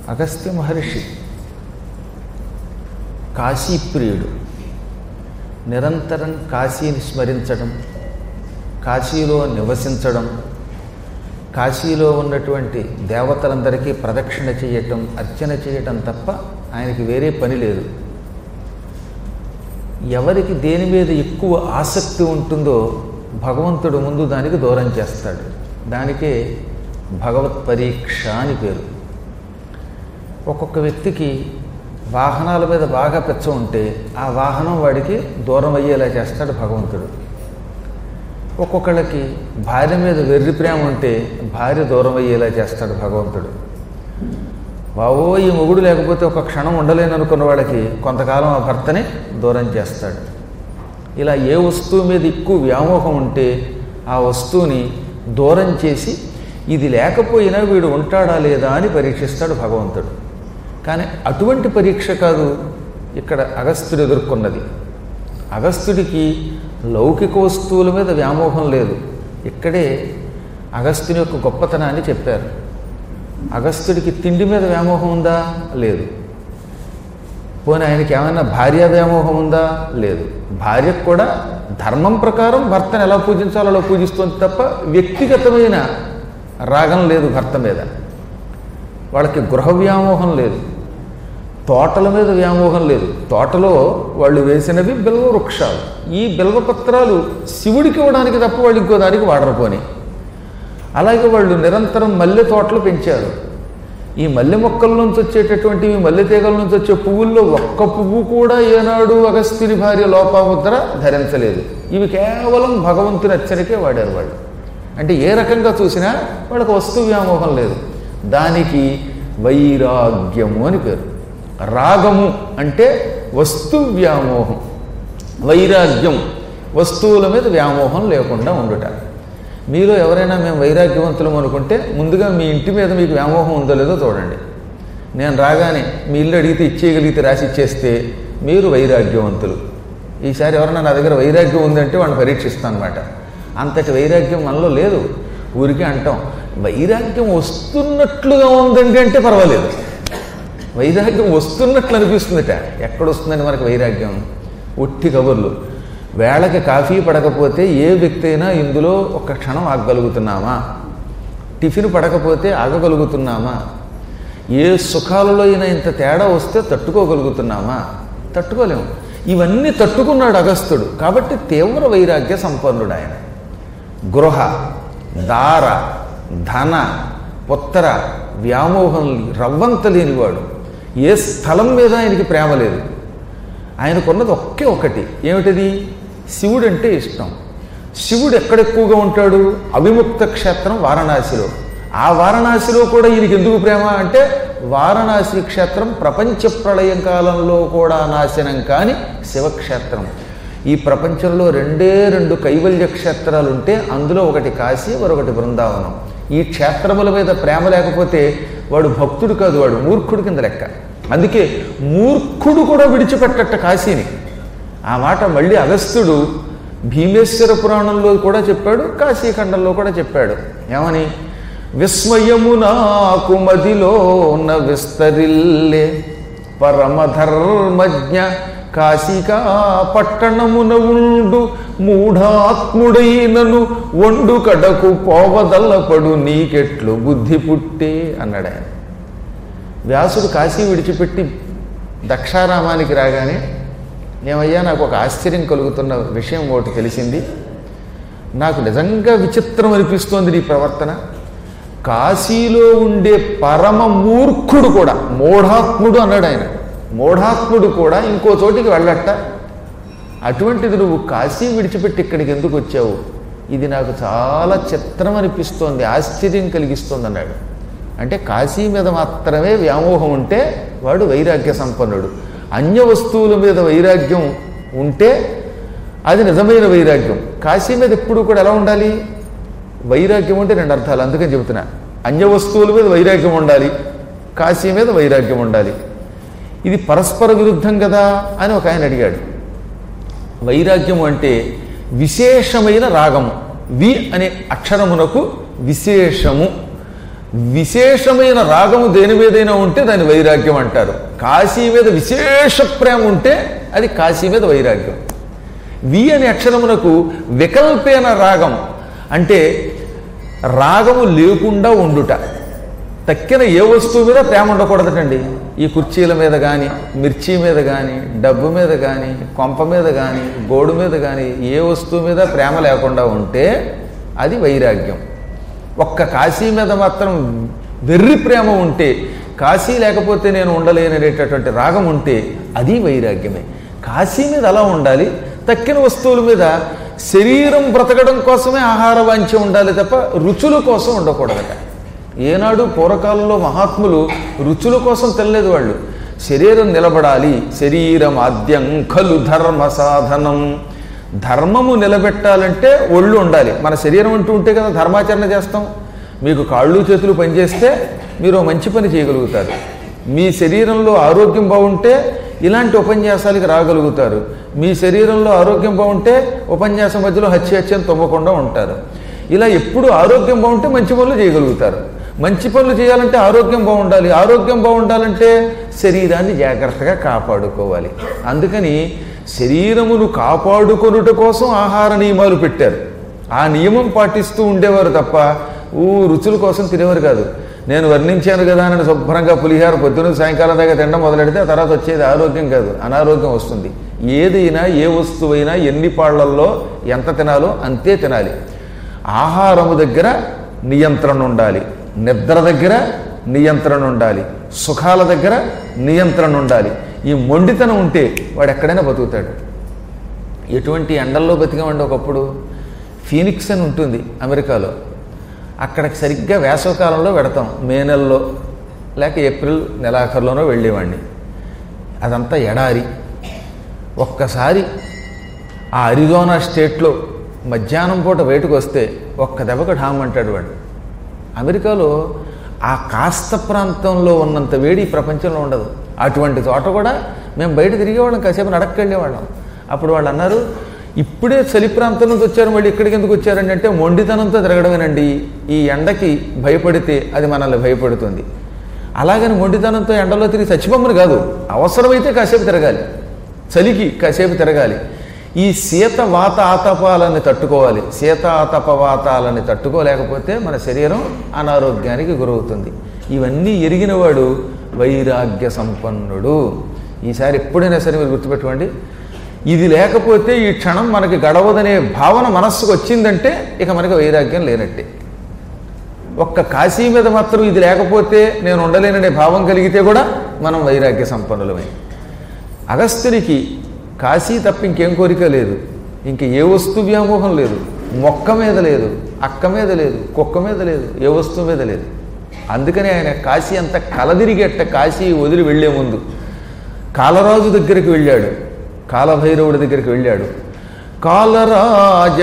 అగస్త్య మహర్షి కాశీప్రియుడు నిరంతరం కాశీని స్మరించడం కాశీలో నివసించడం కాశీలో ఉన్నటువంటి దేవతలందరికీ ప్రదక్షిణ చేయటం అర్చన చేయటం తప్ప ఆయనకి వేరే పని లేదు ఎవరికి దేని మీద ఎక్కువ ఆసక్తి ఉంటుందో భగవంతుడు ముందు దానికి దూరం చేస్తాడు దానికే భగవత్ పరీక్ష అని పేరు ఒక్కొక్క వ్యక్తికి వాహనాల మీద బాగా పెచ్చ ఉంటే ఆ వాహనం వాడికి దూరం అయ్యేలా చేస్తాడు భగవంతుడు ఒక్కొక్కళ్ళకి భార్య మీద వెర్రి ప్రేమ ఉంటే భార్య దూరం అయ్యేలా చేస్తాడు భగవంతుడు బావో ఈ మొగుడు లేకపోతే ఒక క్షణం ఉండలేను అనుకున్న వాళ్ళకి కొంతకాలం ఆ భర్తని దూరం చేస్తాడు ఇలా ఏ వస్తువు మీద ఎక్కువ వ్యామోహం ఉంటే ఆ వస్తువుని దూరం చేసి ఇది లేకపోయినా వీడు ఉంటాడా లేదా అని పరీక్షిస్తాడు భగవంతుడు కానీ అటువంటి పరీక్ష కాదు ఇక్కడ అగస్త్యుడు ఎదుర్కొన్నది అగస్త్యుడికి లౌకిక వస్తువుల మీద వ్యామోహం లేదు ఇక్కడే అగస్త్యుని యొక్క గొప్పతనాన్ని చెప్పారు అగస్త్యుడికి తిండి మీద వ్యామోహం ఉందా లేదు పోనీ ఆయనకి ఏమైనా భార్య వ్యామోహం ఉందా లేదు భార్యకు కూడా ధర్మం ప్రకారం భర్తను ఎలా పూజించాలో అలా పూజిస్తుంది తప్ప వ్యక్తిగతమైన రాగం లేదు భర్త మీద వాళ్ళకి గృహ వ్యామోహం లేదు తోటల మీద వ్యామోహం లేదు తోటలో వాళ్ళు వేసినవి బిల్వ వృక్షాలు ఈ బిల్వపత్రాలు శివుడికి ఇవ్వడానికి తప్ప వాళ్ళు ఇంకో దానికి వాడరు పోని అలాగే వాళ్ళు నిరంతరం మల్లె తోటలు పెంచారు ఈ మల్లె మొక్కల నుంచి వచ్చేటటువంటి ఈ మల్లె తీగల నుంచి వచ్చే పువ్వుల్లో ఒక్క పువ్వు కూడా ఏనాడు అగస్త్యుని భార్య లోపాముద్ర ధరించలేదు ఇవి కేవలం భగవంతుని హెచ్చరికే వాడారు వాళ్ళు అంటే ఏ రకంగా చూసినా వాళ్ళకి వస్తు వ్యామోహం లేదు దానికి వైరాగ్యము అని పేరు రాగము అంటే వస్తు వ్యామోహం వైరాగ్యం వస్తువుల మీద వ్యామోహం లేకుండా ఉండుట మీలో ఎవరైనా మేము వైరాగ్యవంతులం అనుకుంటే ముందుగా మీ ఇంటి మీద మీకు వ్యామోహం ఉందో లేదో చూడండి నేను రాగానే మీ ఇల్లు అడిగితే ఇచ్చేయగలిగితే రాసి ఇచ్చేస్తే మీరు వైరాగ్యవంతులు ఈసారి ఎవరైనా నా దగ్గర వైరాగ్యం ఉందంటే వాడిని పరీక్షిస్తాను అనమాట అంతటి వైరాగ్యం మనలో లేదు ఊరికే అంటాం వైరాగ్యం వస్తున్నట్లుగా ఉందండి అంటే పర్వాలేదు వైరాగ్యం వస్తున్నట్లు అనిపిస్తుందట ఎక్కడ వస్తుందని మనకు వైరాగ్యం ఒట్టి కబుర్లు వేళకి కాఫీ పడకపోతే ఏ వ్యక్తి అయినా ఇందులో ఒక క్షణం ఆగగలుగుతున్నామా టిఫిన్ పడకపోతే ఆగగలుగుతున్నామా ఏ సుఖాలలో అయినా ఇంత తేడా వస్తే తట్టుకోగలుగుతున్నామా తట్టుకోలేము ఇవన్నీ తట్టుకున్నాడు అగస్త్యుడు కాబట్టి తీవ్ర వైరాగ్య సంపన్నుడు ఆయన గృహ దార ధన పుత్ర వ్యామోహం రవ్వంత లేనివాడు ఏ స్థలం మీద ఆయనకి ప్రేమ లేదు ఆయనకున్నది ఒకే ఒకటి ఏమిటది శివుడు అంటే ఇష్టం శివుడు ఎక్కడెక్కువగా ఉంటాడు అవిముక్త క్షేత్రం వారణాసిలో ఆ వారణాసిలో కూడా ఈయనకి ఎందుకు ప్రేమ అంటే వారణాసి క్షేత్రం ప్రపంచ ప్రళయం కాలంలో కూడా నాశనం కాని శివక్షేత్రం ఈ ప్రపంచంలో రెండే రెండు కైవల్య క్షేత్రాలు ఉంటే అందులో ఒకటి కాశీ మరొకటి బృందావనం ఈ క్షేత్రముల మీద ప్రేమ లేకపోతే వాడు భక్తుడు కాదు వాడు మూర్ఖుడు కింద లెక్క అందుకే మూర్ఖుడు కూడా విడిచిపెట్టట కాశీని ఆ మాట మళ్ళీ అగస్త్యుడు భీమేశ్వర పురాణంలో కూడా చెప్పాడు కాశీఖండంలో కూడా చెప్పాడు ఏమని విస్మయము నాకు మదిలో ఉన్న విస్తరిల్లే పరమధర్మజ్ఞ కాశికా పట్టణమున ఉండు మూఢాత్ముడైనను వండు కడకు పోవదల్లపడు నీకెట్లు బుద్ధి పుట్టే అన్నాడు ఆయన వ్యాసుడు కాశీ విడిచిపెట్టి దక్షారామానికి రాగానే ఏమయ్యా నాకు ఒక ఆశ్చర్యం కలుగుతున్న విషయం ఒకటి తెలిసింది నాకు నిజంగా విచిత్రం అనిపిస్తోంది నీ ప్రవర్తన కాశీలో ఉండే పరమ మూర్ఖుడు కూడా మూఢాత్ముడు అన్నాడు ఆయన మూఢాత్ముడు కూడా ఇంకో చోటికి వెళ్ళట అటువంటిది నువ్వు కాశీ విడిచిపెట్టి ఇక్కడికి ఎందుకు వచ్చావు ఇది నాకు చాలా చిత్రం అనిపిస్తోంది ఆశ్చర్యం కలిగిస్తోంది అన్నాడు అంటే కాశీ మీద మాత్రమే వ్యామోహం ఉంటే వాడు వైరాగ్య సంపన్నుడు అన్య వస్తువుల మీద వైరాగ్యం ఉంటే అది నిజమైన వైరాగ్యం కాశీ మీద ఎప్పుడు కూడా ఎలా ఉండాలి వైరాగ్యం అంటే రెండు అర్థాలు అందుకని చెబుతున్నా అన్య వస్తువుల మీద వైరాగ్యం ఉండాలి కాశీ మీద వైరాగ్యం ఉండాలి ఇది పరస్పర విరుద్ధం కదా అని ఒక ఆయన అడిగాడు వైరాగ్యము అంటే విశేషమైన రాగము వి అనే అక్షరమునకు విశేషము విశేషమైన రాగము దేని మీదైనా ఉంటే దాని వైరాగ్యం అంటారు కాశీ మీద విశేష ప్రేమ ఉంటే అది కాశీ మీద వైరాగ్యం వి అనే అక్షరమునకు వికల్పేన రాగం అంటే రాగము లేకుండా ఉండుట తక్కిన ఏ వస్తువు మీద ప్రేమ ఉండకూడదటండి ఈ కుర్చీల మీద కానీ మిర్చి మీద కానీ డబ్బు మీద కానీ కొంప మీద కానీ గోడు మీద కానీ ఏ వస్తువు మీద ప్రేమ లేకుండా ఉంటే అది వైరాగ్యం ఒక్క కాశీ మీద మాత్రం వెర్రి ప్రేమ ఉంటే కాశీ లేకపోతే నేను ఉండలేననేటటువంటి రాగం ఉంటే అది వైరాగ్యమే కాశీ మీద అలా ఉండాలి తక్కిన వస్తువుల మీద శరీరం బ్రతకడం కోసమే ఆహార వాంఛ ఉండాలి తప్ప రుచుల కోసం ఉండకూడదట ఏనాడు పూర్వకాలంలో మహాత్ములు రుచుల కోసం తెల్లలేదు వాళ్ళు శరీరం నిలబడాలి శరీరం ఆద్యం ఖలు ధర్మ సాధనం ధర్మము నిలబెట్టాలంటే ఒళ్ళు ఉండాలి మన శరీరం అంటూ ఉంటే కదా ధర్మాచరణ చేస్తాం మీకు కాళ్ళు చేతులు పనిచేస్తే మీరు ఓ మంచి పని చేయగలుగుతారు మీ శరీరంలో ఆరోగ్యం బాగుంటే ఇలాంటి ఉపన్యాసాలకి రాగలుగుతారు మీ శరీరంలో ఆరోగ్యం బాగుంటే ఉపన్యాసం మధ్యలో హత్య హత్యం తొమ్మకుండా ఉంటారు ఇలా ఎప్పుడు ఆరోగ్యం బాగుంటే మంచి పనులు చేయగలుగుతారు మంచి పనులు చేయాలంటే ఆరోగ్యం బాగుండాలి ఆరోగ్యం బాగుండాలంటే శరీరాన్ని జాగ్రత్తగా కాపాడుకోవాలి అందుకని శరీరమును కాపాడుకొనుట కోసం ఆహార నియమాలు పెట్టారు ఆ నియమం పాటిస్తూ ఉండేవారు తప్ప ఊ రుచుల కోసం తినేవారు కాదు నేను వర్ణించాను కదా అని శుభ్రంగా పులిహార పొద్దున సాయంకాలం దాకా తినడం మొదలెడితే ఆ తర్వాత వచ్చేది ఆరోగ్యం కాదు అనారోగ్యం వస్తుంది ఏదైనా ఏ వస్తువైనా ఎన్ని పాళ్లల్లో ఎంత తినాలో అంతే తినాలి ఆహారము దగ్గర నియంత్రణ ఉండాలి నిద్ర దగ్గర నియంత్రణ ఉండాలి సుఖాల దగ్గర నియంత్రణ ఉండాలి ఈ మొండితనం ఉంటే వాడు ఎక్కడైనా బతుకుతాడు ఎటువంటి ఎండల్లో బతికామండి ఒకప్పుడు ఫీనిక్స్ అని ఉంటుంది అమెరికాలో అక్కడికి సరిగ్గా వేసవకాలంలో పెడతాం మే నెలలో లేక ఏప్రిల్ నెలాఖరులోనో వెళ్ళేవాడిని అదంతా ఎడారి ఒక్కసారి ఆ అరిజోనా స్టేట్లో మధ్యాహ్నం పూట బయటకు వస్తే ఒక్క దెబ్బకు ఢామ్ అంటాడు వాడు అమెరికాలో ఆ కాస్త ప్రాంతంలో ఉన్నంత వేడి ఈ ప్రపంచంలో ఉండదు అటువంటి చోట కూడా మేము బయట తిరిగేవాళ్ళం కాసేపు నడక్కెళ్ళేవాళ్ళం అప్పుడు వాళ్ళు అన్నారు ఇప్పుడే చలి ప్రాంతం నుంచి వచ్చారు మళ్ళీ ఇక్కడికి ఎందుకు వచ్చారండి అంటే మొండితనంతో తిరగడమేనండి ఈ ఎండకి భయపడితే అది మనల్ని భయపడుతుంది అలాగని మొండితనంతో ఎండలో తిరిగి చచ్చిపోమ్మని కాదు అవసరమైతే కాసేపు తిరగాలి చలికి కాసేపు తిరగాలి ఈ శీత వాత ఆతపాలని తట్టుకోవాలి శీత ఆతప వాతాలని తట్టుకోలేకపోతే మన శరీరం అనారోగ్యానికి గురవుతుంది ఇవన్నీ ఎరిగినవాడు వైరాగ్య సంపన్నుడు ఈసారి ఎప్పుడైనా సరే మీరు గుర్తుపెట్టుకోండి ఇది లేకపోతే ఈ క్షణం మనకి గడవదనే భావన మనస్సుకు వచ్చిందంటే ఇక మనకి వైరాగ్యం లేనట్టే ఒక్క కాశీ మీద మాత్రం ఇది లేకపోతే నేను ఉండలేననే భావం కలిగితే కూడా మనం వైరాగ్య సంపన్నులమే అగస్త్యునికి కాశీ తప్ప ఇంకేం కోరిక లేదు ఇంక ఏ వస్తు వ్యామోహం లేదు మొక్క మీద లేదు అక్క మీద లేదు కుక్క మీద లేదు ఏ వస్తువు మీద లేదు అందుకని ఆయన కాశీ అంత కలదిరిగెట్ట కాశీ వదిలి వెళ్లే ముందు కాలరాజు దగ్గరికి వెళ్ళాడు కాలభైరవుడి దగ్గరికి వెళ్ళాడు కాలరాజ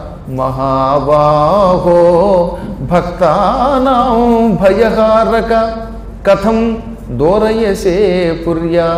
మహాబాహో భక్తానాం భయహారక కథం దూరయసే పుర్యా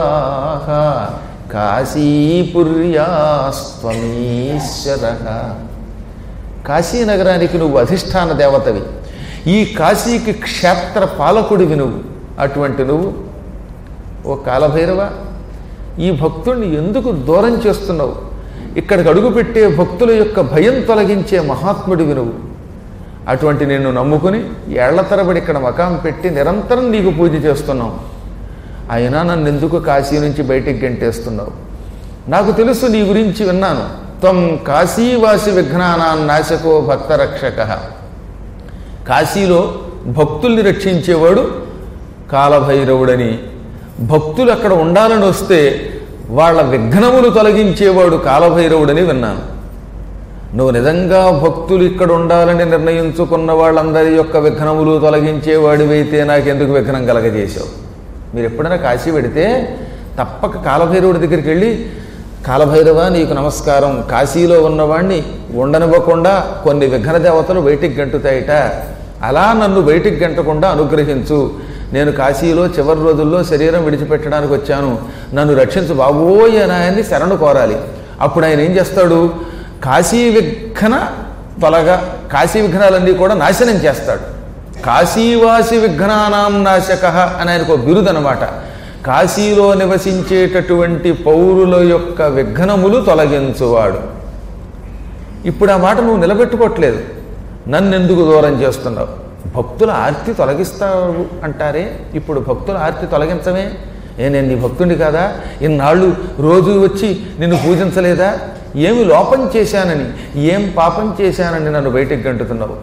కాశీపుర్యాస్త్వమీశ్వర కాశీ నగరానికి నువ్వు అధిష్టాన దేవతవి ఈ కాశీకి క్షేత్ర పాలకుడివి నువ్వు అటువంటి నువ్వు ఓ కాలభైరవ ఈ భక్తుణ్ణి ఎందుకు దూరం చేస్తున్నావు ఇక్కడికి అడుగుపెట్టే భక్తుల యొక్క భయం తొలగించే మహాత్ముడివి నువ్వు అటువంటి నిన్ను నమ్ముకుని ఏళ్ల తరబడి ఇక్కడ మకాం పెట్టి నిరంతరం నీకు పూజ చేస్తున్నావు అయినా నన్ను ఎందుకు కాశీ నుంచి బయటికి గంటేస్తున్నావు నాకు తెలుసు నీ గురించి విన్నాను త్వం కాశీవాసి విఘ్నానాన్ నాశకో భక్తరక్షక కాశీలో భక్తుల్ని రక్షించేవాడు కాలభైరవుడని భక్తులు అక్కడ ఉండాలని వస్తే వాళ్ళ విఘ్నములు తొలగించేవాడు కాలభైరవుడని విన్నాను నువ్వు నిజంగా భక్తులు ఇక్కడ ఉండాలని నిర్ణయించుకున్న వాళ్ళందరి యొక్క విఘ్నములు తొలగించేవాడివైతే నాకెందుకు విఘ్నం కలగజేశావు మీరు ఎప్పుడైనా కాశీ పెడితే తప్పక కాలభైరవుడి దగ్గరికి వెళ్ళి కాలభైరవ నీకు నమస్కారం కాశీలో ఉన్నవాణ్ణి ఉండనివ్వకుండా కొన్ని విఘ్న దేవతలు బయటికి గంటుతాయిట అలా నన్ను బయటికి గంటకుండా అనుగ్రహించు నేను కాశీలో చివరి రోజుల్లో శరీరం విడిచిపెట్టడానికి వచ్చాను నన్ను రక్షించు బాబోయ్ అని ఆయన్ని శరణు కోరాలి అప్పుడు ఆయన ఏం చేస్తాడు కాశీ విఘ్న తొలగా కాశీ విఘ్నాలన్నీ కూడా నాశనం చేస్తాడు కాశీవాసి విఘ్నానాం నాశక అని ఆయనకు ఒక బిరుదు అనమాట కాశీలో నివసించేటటువంటి పౌరుల యొక్క విఘ్నములు తొలగించువాడు ఇప్పుడు ఆ మాట నువ్వు నిలబెట్టుకోవట్లేదు నన్ను ఎందుకు దూరం చేస్తున్నావు భక్తుల ఆర్తి తొలగిస్తావు అంటారే ఇప్పుడు భక్తుల ఆర్తి తొలగించమే ఏ నేను నీ భక్తుడి కాదా ఇన్నాళ్ళు రోజు వచ్చి నిన్ను పూజించలేదా ఏమి లోపం చేశానని ఏం పాపం చేశానని నన్ను బయటికి గంటుతున్నావు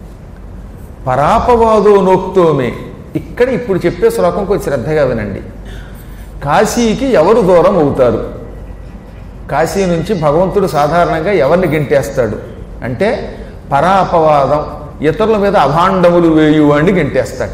పరాపవాదో నోక్తోమే ఇక్కడ ఇప్పుడు చెప్పే శ్లోకం కొంచెం శ్రద్ధగా వినండి కాశీకి ఎవరు దూరం అవుతారు కాశీ నుంచి భగవంతుడు సాధారణంగా ఎవరిని గెంటేస్తాడు అంటే పరాపవాదం ఇతరుల మీద అభాండములు వేయువాడిని గెంటేస్తాట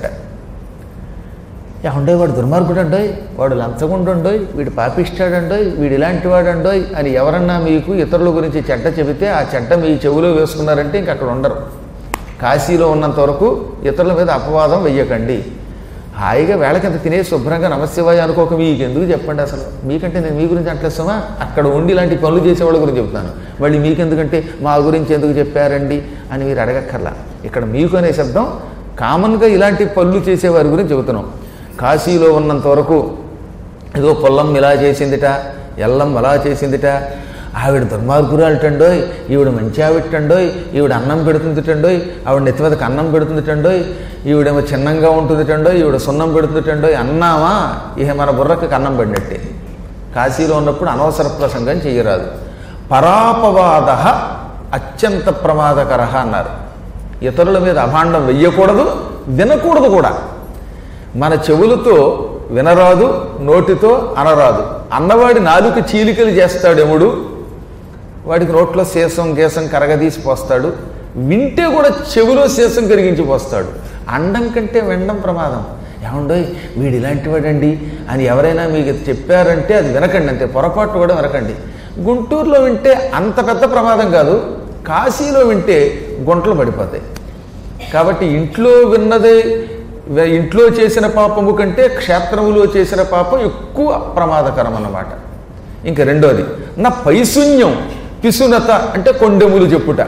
ఏమండోయ్ వాడు దుర్మార్గుడు అండోయ్ వాడు లంచగుండుండోయ్ వీడు పాపిస్తాడండోయ్ వీడు ఇలాంటి వాడండోయ్ అని ఎవరన్నా మీకు ఇతరుల గురించి చెడ్డ చెబితే ఆ చెడ్డ మీ చెవిలో వేసుకున్నారంటే ఇంక అక్కడ ఉండరు కాశీలో ఉన్నంత వరకు ఇతరుల మీద అపవాదం వెయ్యకండి హాయిగా వేళకింత తినే శుభ్రంగా నమశివాయ అనుకోక మీకు ఎందుకు చెప్పండి అసలు మీకంటే నేను మీ గురించి అంటలేస్తామా అక్కడ ఉండి ఇలాంటి పనులు చేసేవాళ్ళ గురించి చెప్తాను మళ్ళీ మీకెందుకంటే మా గురించి ఎందుకు చెప్పారండి అని మీరు అడగక్కర్లా ఇక్కడ మీకు అనే శబ్దం కామన్గా ఇలాంటి పనులు చేసేవారి గురించి చెబుతున్నాం కాశీలో ఉన్నంత వరకు ఏదో పొల్లం ఇలా చేసిందిట ఎల్లం అలా చేసిందిట ఆవిడ దుర్మార్గురాలటండోయ్ ఈవిడ మంచి ఆవిటండోయ్ ఈవిడ అన్నం పెడుతుందిటండోయ్ ఆవిడ నెత్తి మీదకి అన్నం పెడుతుందిటండోయ్ ఈవిడేమో చిన్నంగా ఉంటుందిటండోయ్ ఈవిడ సున్నం పెడుతుందిటండోయ్ అన్నామా ఇహ మన బుర్రకి అన్నం పడినట్టే కాశీలో ఉన్నప్పుడు అనవసర ప్రసంగం చేయరాదు పరాపవాద అత్యంత ప్రమాదకర అన్నారు ఇతరుల మీద అభాండం వెయ్యకూడదు వినకూడదు కూడా మన చెవులతో వినరాదు నోటితో అనరాదు అన్నవాడి నాలుక చీలికలు చేస్తాడు ఎముడు వాడికి నోట్లో శేషం గేసం కరగదీసి పోస్తాడు వింటే కూడా చెవిలో శేషం కరిగించి పోస్తాడు అండం కంటే వినడం ప్రమాదం ఏమండోయ్ వీడు ఇలాంటి వాడండి అని ఎవరైనా మీకు చెప్పారంటే అది వినకండి అంతే పొరపాటు కూడా వినకండి గుంటూరులో వింటే అంత పెద్ద ప్రమాదం కాదు కాశీలో వింటే గుంటలు పడిపోతాయి కాబట్టి ఇంట్లో విన్నదే వే- ఇంట్లో చేసిన పాపము కంటే క్షేత్రములో చేసిన పాపం ఎక్కువ ప్రమాదకరం అన్నమాట ఇంకా రెండోది నా పైశూన్యం పిసునత అంటే కొండెములు చెప్పుట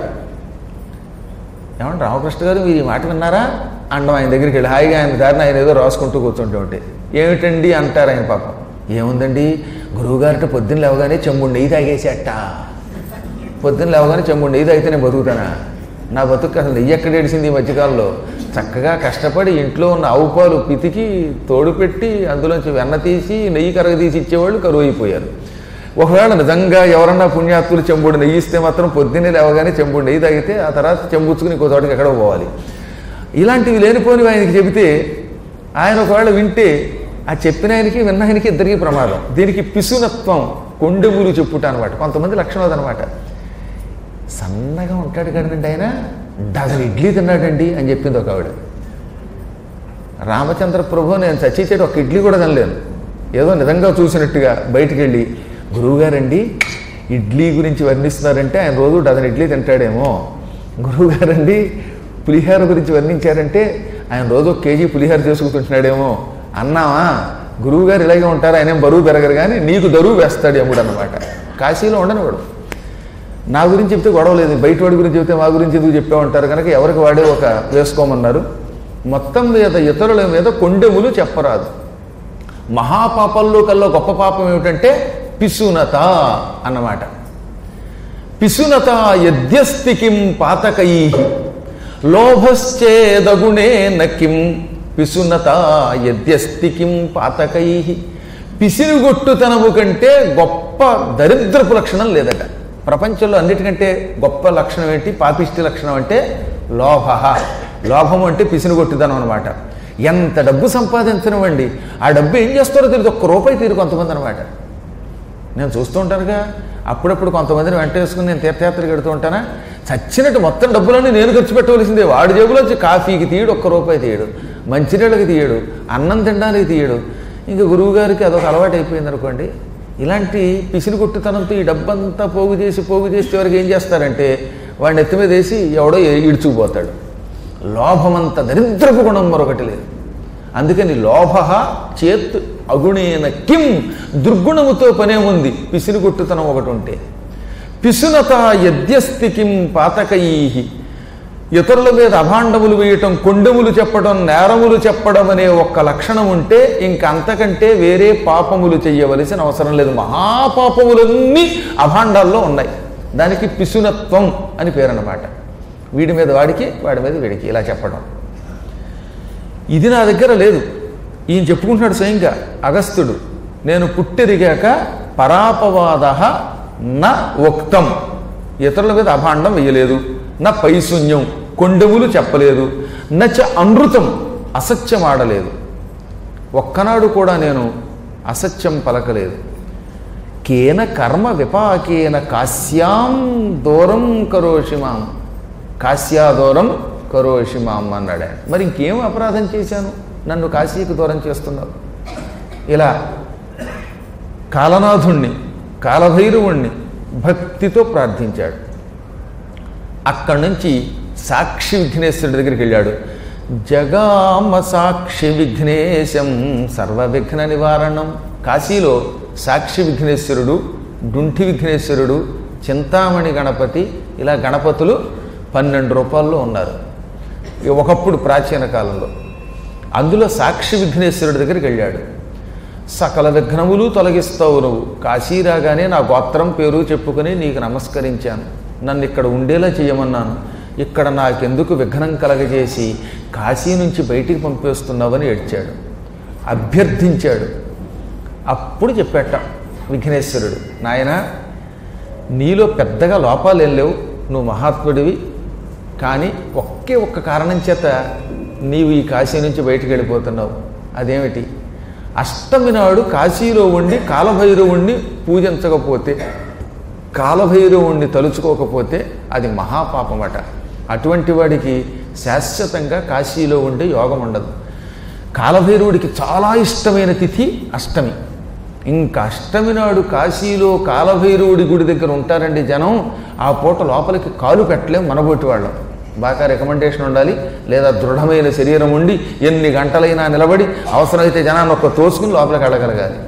ఏమంటే రామకృష్ణ గారు మీరు ఈ మాట విన్నారా అండం ఆయన దగ్గరికి వెళ్ళి హాయిగా ఆయన దారిని ఆయన ఏదో రాసుకుంటూ కూర్చుంటూ ఉంటే ఏమిటండి అంటారు ఆయన పాపం ఏముందండి గురువుగారిట పొద్దున్న లేవగానే చెంబుడు నెయ్యి తాగేసేట పొద్దున్న లేవగానే చెంబుడు నెయ్యి తాగితే నేను బతుకుతానా నా బతుకు అసలు నెయ్యి ఎక్కడ ఏడిసింది ఈ మధ్యకాలంలో చక్కగా కష్టపడి ఇంట్లో ఉన్న ఆవు పాలు పితికి తోడు పెట్టి అందులోంచి వెన్న తీసి నెయ్యి కరగ తీసి ఇచ్చేవాళ్ళు కరువు అయిపోయారు ఒకవేళ నిజంగా ఎవరన్నా పుణ్యాత్తులు చెంబుడు నెయ్యి ఇస్తే మాత్రం పొద్దున్నే లేవగానే చెంబుడు నెయ్యి తాగితే ఆ తర్వాత చెంబుచ్చుకుని ఇంకో చోటకి ఎక్కడో పోవాలి ఇలాంటివి లేనిపోనివి ఆయనకి చెబితే ఆయన ఒకవేళ వింటే ఆ చెప్పిన ఆయనకి విన్న ఆయనకి ఇద్దరికి ప్రమాదం దీనికి పిసునత్వం కొండెములు చెప్పుట అనమాట కొంతమంది లక్షణం అదనమాట సన్నగా ఉంటాడు కదండి ఆయన డజన్ ఇడ్లీ తిన్నాడండి అని చెప్పింది ఒక ఆవిడ రామచంద్ర ప్రభు నేను చచ్చిచేటి ఒక ఇడ్లీ కూడా తినలేను ఏదో నిజంగా చూసినట్టుగా బయటికి వెళ్ళి గురువుగారండి ఇడ్లీ గురించి వర్ణిస్తున్నారంటే ఆయన రోజు డజన్ ఇడ్లీ తింటాడేమో గురువుగారండి పులిహార గురించి వర్ణించారంటే ఆయన రోజు ఒక కేజీ పులిహార చేసుకుంటున్నాడేమో అన్నావా గురువుగారు ఇలాగే ఉంటారు ఆయన ఏం బరువు పెరగరు కానీ నీకు దరువు వేస్తాడు ఎముడు అనమాట కాశీలో ఉండనివాడు నా గురించి చెప్తే గొడవ లేదు బయట వాడి గురించి చెప్తే మా గురించి ఎందుకు చెప్పామంటారు కనుక ఎవరికి వాడే ఒక వేసుకోమన్నారు మొత్తం మీద ఇతరుల మీద కొండెములు చెప్పరాదు మహాపాపంలో కల్లా గొప్ప పాపం ఏమిటంటే పిసునత అన్నమాట పిసునత యద్యస్తి కిం పాతకై లోభశ్చేదగుణే నకిం పిసునత యద్యస్తి కిం పాతకై పిసినుగొట్టుతనము కంటే గొప్ప దరిద్రపు లక్షణం లేదట ప్రపంచంలో అన్నిటికంటే గొప్ప లక్షణం ఏంటి పాపిష్టి లక్షణం అంటే లోభ లోభం అంటే పిసినుగొట్టుదనం అనమాట ఎంత డబ్బు సంపాదించనివ్వండి ఆ డబ్బు ఏం చేస్తారో తెలియదు ఒక్క రూపాయి తీరు కొంతమంది అనమాట నేను చూస్తూ ఉంటానుగా అప్పుడప్పుడు కొంతమందిని వెంట వేసుకుని నేను తీర్థయాత్రకి వెడుతూ ఉంటానా చచ్చినట్టు మొత్తం డబ్బులన్నీ నేను ఖర్చు పెట్టవలసిందే వాడి జేబులోంచి కాఫీకి తీయడు ఒక్క రూపాయి తీయడు మంచినీళ్ళకి తీయడు అన్నం తినడానికి తీయడు ఇంకా గురువుగారికి అదొక అలవాటు అయిపోయింది అనుకోండి ఇలాంటి పిసిని కొట్టుతనంతో ఈ డబ్బంతా పోగు చేసి పోగు చేసి చివరికి ఏం చేస్తారంటే వాడిని ఎత్తి మీద వేసి ఎవడో ఇడుచుకుపోతాడు లోభమంత దరిద్రపు గుణం మరొకటి లేదు అందుకని లోభ చేత్ అగుణేన కిం దుర్గుణముతో పనేముంది పిసిని కొట్టుతనం ఒకటి ఉంటే పిసునత యద్యస్తి కిం పాతకై ఇతరుల మీద అభాండములు వేయటం కొండెములు చెప్పడం నేరములు చెప్పడం అనే ఒక్క లక్షణం ఉంటే ఇంక అంతకంటే వేరే పాపములు చెయ్యవలసిన అవసరం లేదు మహాపాపములన్నీ అభాండాల్లో ఉన్నాయి దానికి పిసునత్వం అని పేరు అన్నమాట వీడి మీద వాడికి వాడి మీద వీడికి ఇలా చెప్పడం ఇది నా దగ్గర లేదు ఈయన చెప్పుకుంటున్నాడు స్వయంగా అగస్త్యుడు నేను పుట్టెరిగాక పరాపవాద నా ఉక్తం ఇతరుల మీద అభాండం వేయలేదు నా పైశూన్యం కొండెములు చెప్పలేదు నచ అనృతం అసత్యం ఆడలేదు ఒక్కనాడు కూడా నేను అసత్యం పలకలేదు కేన కర్మ విపాకేన కాశ్యాం దూరం కరోషిమాం కాశ్యా దూరం కరోషిమాం అన్నాడు ఆయన మరి ఇంకేం అపరాధం చేశాను నన్ను కాశీకి దూరం చేస్తున్నావు ఇలా కాలనాథుణ్ణి కాలభైరవుణ్ణి భక్తితో ప్రార్థించాడు అక్కడి నుంచి సాక్షి విఘ్నేశ్వరుడి దగ్గరికి వెళ్ళాడు జగామ సాక్షి విఘ్నేశం సర్వ విఘ్న నివారణం కాశీలో సాక్షి విఘ్నేశ్వరుడు డుంఠి విఘ్నేశ్వరుడు చింతామణి గణపతి ఇలా గణపతులు పన్నెండు రూపాల్లో ఉన్నారు ఇక ఒకప్పుడు ప్రాచీన కాలంలో అందులో సాక్షి విఘ్నేశ్వరుడి దగ్గరికి వెళ్ళాడు సకల విఘ్నములు తొలగిస్తావు నువ్వు కాశీ రాగానే నా గోత్రం పేరు చెప్పుకొని నీకు నమస్కరించాను నన్ను ఇక్కడ ఉండేలా చేయమన్నాను ఇక్కడ నాకెందుకు విఘ్నం కలగజేసి కాశీ నుంచి బయటికి పంపేస్తున్నావని ఏడ్చాడు అభ్యర్థించాడు అప్పుడు చెప్పాట విఘ్నేశ్వరుడు నాయన నీలో పెద్దగా లోపాలు ఏం లేవు నువ్వు మహాత్ముడివి కానీ ఒకే ఒక్క కారణం చేత నీవు ఈ కాశీ నుంచి బయటికి వెళ్ళిపోతున్నావు అదేమిటి అష్టమి నాడు కాశీలో ఉండి కాలభైరవుణ్ణి పూజించకపోతే కాలభైరవుణ్ణి తలుచుకోకపోతే అది మహాపాపమట అటువంటి వాడికి శాశ్వతంగా కాశీలో ఉండే యోగం ఉండదు కాలభైరవుడికి చాలా ఇష్టమైన తిథి అష్టమి ఇంకా అష్టమి నాడు కాశీలో కాలభైరవుడి గుడి దగ్గర ఉంటారండి జనం ఆ పూట లోపలికి కాలు పెట్టలేం మనబోటి వాళ్ళం బాగా రికమెండేషన్ ఉండాలి లేదా దృఢమైన శరీరం ఉండి ఎన్ని గంటలైనా నిలబడి అవసరమైతే జనాన్ని ఒక్క తోసుకుని లోపలికి వెళ్ళగలగాలి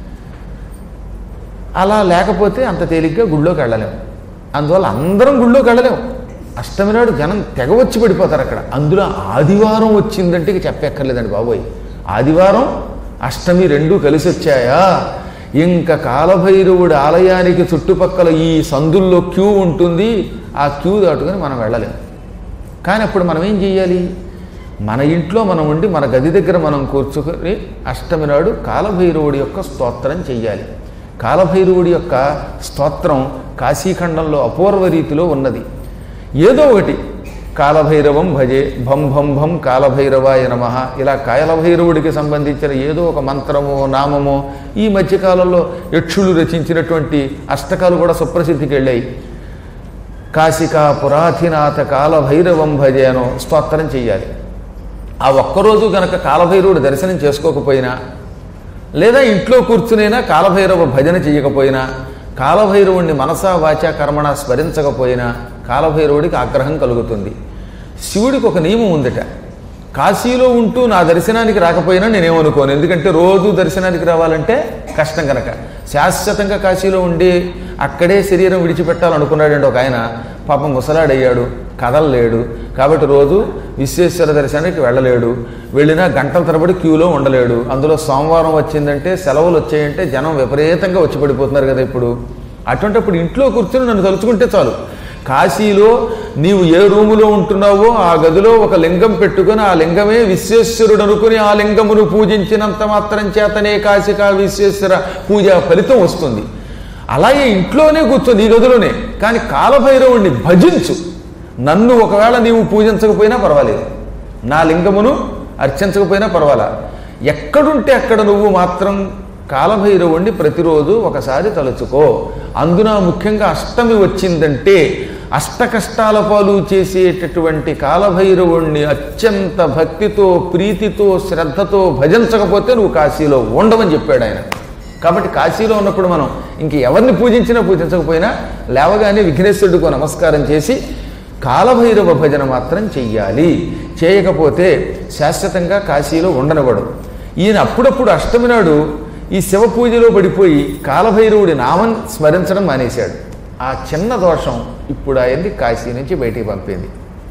అలా లేకపోతే అంత తేలిగ్గా గుళ్ళోకి వెళ్ళలేము అందువల్ల అందరం గుళ్ళోకి వెళ్ళలేము అష్టమి నాడు జనం తెగ వచ్చి పడిపోతారు అక్కడ అందులో ఆదివారం వచ్చిందంటే ఇక చెప్పక్కర్లేదండి బాబోయ్ ఆదివారం అష్టమి రెండు కలిసి వచ్చాయా ఇంకా కాలభైరవుడి ఆలయానికి చుట్టుపక్కల ఈ సందుల్లో క్యూ ఉంటుంది ఆ క్యూ దాటుకొని మనం వెళ్ళలేము కానీ అప్పుడు మనం ఏం చెయ్యాలి మన ఇంట్లో మనం ఉండి మన గది దగ్గర మనం కూర్చుకొని అష్టమి నాడు కాలభైరవుడి యొక్క స్తోత్రం చెయ్యాలి కాలభైరవుడి యొక్క స్తోత్రం కాశీఖండంలో అపూర్వ రీతిలో ఉన్నది ఏదో ఒకటి కాలభైరవం భజే భం భం భం కాలభైరవాయ నమ ఇలా కాలభైరవుడికి సంబంధించిన ఏదో ఒక మంత్రమో నామమో ఈ మధ్యకాలంలో యక్షులు రచించినటువంటి అష్టకాలు కూడా సుప్రసిద్ధికి వెళ్ళాయి కాశికా పురాధినాథ కాలభైరవం భజేనో స్తోత్రం చెయ్యాలి ఆ ఒక్కరోజు గనక కాలభైరవుడు దర్శనం చేసుకోకపోయినా లేదా ఇంట్లో కూర్చునైనా కాలభైరవ భజన చేయకపోయినా కాలభైరవుణ్ణి మనసా వాచా కర్మణ స్మరించకపోయినా కాలభైరవుడికి ఆగ్రహం కలుగుతుంది శివుడికి ఒక నియమం ఉందట కాశీలో ఉంటూ నా దర్శనానికి రాకపోయినా నేనేమనుకోను ఎందుకంటే రోజు దర్శనానికి రావాలంటే కష్టం కనుక శాశ్వతంగా కాశీలో ఉండి అక్కడే శరీరం విడిచిపెట్టాలనుకున్నాడండి ఒక ఆయన పాపం ముసలాడయ్యాడు కదలలేడు కాబట్టి రోజు విశ్వేశ్వర దర్శనానికి వెళ్ళలేడు వెళ్ళినా గంటల తరబడి క్యూలో ఉండలేడు అందులో సోమవారం వచ్చిందంటే సెలవులు వచ్చాయంటే జనం విపరీతంగా వచ్చి పడిపోతున్నారు కదా ఇప్పుడు అటువంటిప్పుడు ఇంట్లో కూర్చుని నన్ను తలుచుకుంటే చాలు కాశీలో నీవు ఏ రూములో ఉంటున్నావో ఆ గదిలో ఒక లింగం పెట్టుకుని ఆ లింగమే విశ్వేశ్వరుడు అనుకుని ఆ లింగమును పూజించినంత మాత్రం చేతనే కాశికా విశ్వేశ్వర పూజ ఫలితం వస్తుంది అలాగే ఇంట్లోనే కూర్చో నీ గదిలోనే కానీ కాలభైరవుణ్ణి భజించు నన్ను ఒకవేళ నీవు పూజించకపోయినా పర్వాలేదు నా లింగమును అర్చించకపోయినా పర్వాలా ఎక్కడుంటే అక్కడ నువ్వు మాత్రం కాలభైరవుణ్ణి ప్రతిరోజు ఒకసారి తలుచుకో అందున ముఖ్యంగా అష్టమి వచ్చిందంటే అష్ట కష్టాల పాలు చేసేటటువంటి కాలభైరవుణ్ణి అత్యంత భక్తితో ప్రీతితో శ్రద్ధతో భజించకపోతే నువ్వు కాశీలో ఉండవని చెప్పాడు ఆయన కాబట్టి కాశీలో ఉన్నప్పుడు మనం ఇంక ఎవరిని పూజించినా పూజించకపోయినా లేవగానే విఘ్నేశ్వరుడికి నమస్కారం చేసి కాలభైరవ భజన మాత్రం చెయ్యాలి చేయకపోతే శాశ్వతంగా కాశీలో ఉండనివ్వడు ఈయన అప్పుడప్పుడు అష్టమి నాడు ఈ శివ పూజలో పడిపోయి కాలభైరవుడి నామం స్మరించడం మానేశాడు ఆ చిన్న దోషం ఇప్పుడు ఆయన్ని కాశీ నుంచి బయటికి పంపింది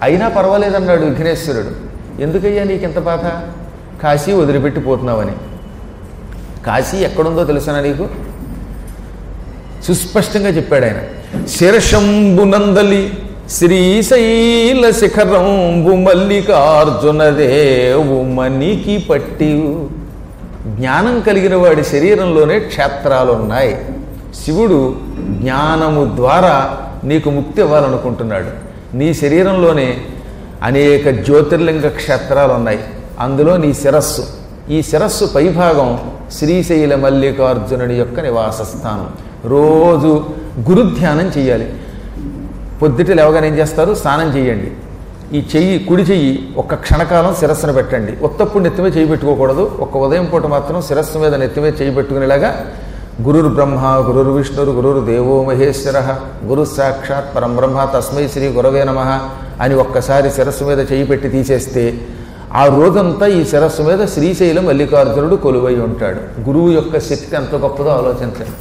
అయినా పర్వాలేదన్నాడు విఘ్నేశ్వరుడు ఎందుకయ్యా నీకు ఇంత బాధ కాశీ వదిలిపెట్టిపోతున్నావని కాశీ ఎక్కడుందో తెలుసా నీకు సుస్పష్టంగా చెప్పాడు ఆయన శిరశంబునందలి శ్రీశైల శిఖరంబు మల్లికార్జున దేవు మనికి పట్టి జ్ఞానం కలిగిన వాడి శరీరంలోనే క్షేత్రాలు ఉన్నాయి శివుడు జ్ఞానము ద్వారా నీకు ముక్తి ఇవ్వాలనుకుంటున్నాడు నీ శరీరంలోనే అనేక జ్యోతిర్లింగ క్షేత్రాలు ఉన్నాయి అందులో నీ శిరస్సు ఈ శిరస్సు పైభాగం శ్రీశైల మల్లికార్జునుడి యొక్క నివాస స్థానం రోజు గురుధ్యానం చేయాలి పొద్దుట లేవగానే ఏం చేస్తారు స్నానం చేయండి ఈ చెయ్యి కుడి చెయ్యి ఒక్క క్షణకాలం శిరస్సును పెట్టండి ఉత్తప్పుడు నెత్తిమే చేయి పెట్టుకోకూడదు ఒక్క ఉదయం పూట మాత్రం శిరస్సు మీద నెత్తిమే చేయి పెట్టుకునేలాగా గురుర్ బ్రహ్మ గురుర్ విష్ణురు గురుర్ దేవో మహేశ్వర గురు సాక్షాత్ పరంబ్రహ్మ తస్మై శ్రీ గురవే నమ అని ఒక్కసారి శిరస్సు మీద చేయి పెట్టి తీసేస్తే ఆ రోజంతా ఈ శిరస్సు మీద శ్రీశైలం మల్లికార్జునుడు కొలువై ఉంటాడు గురువు యొక్క శక్తి ఎంత గొప్పదో ఆలోచించండి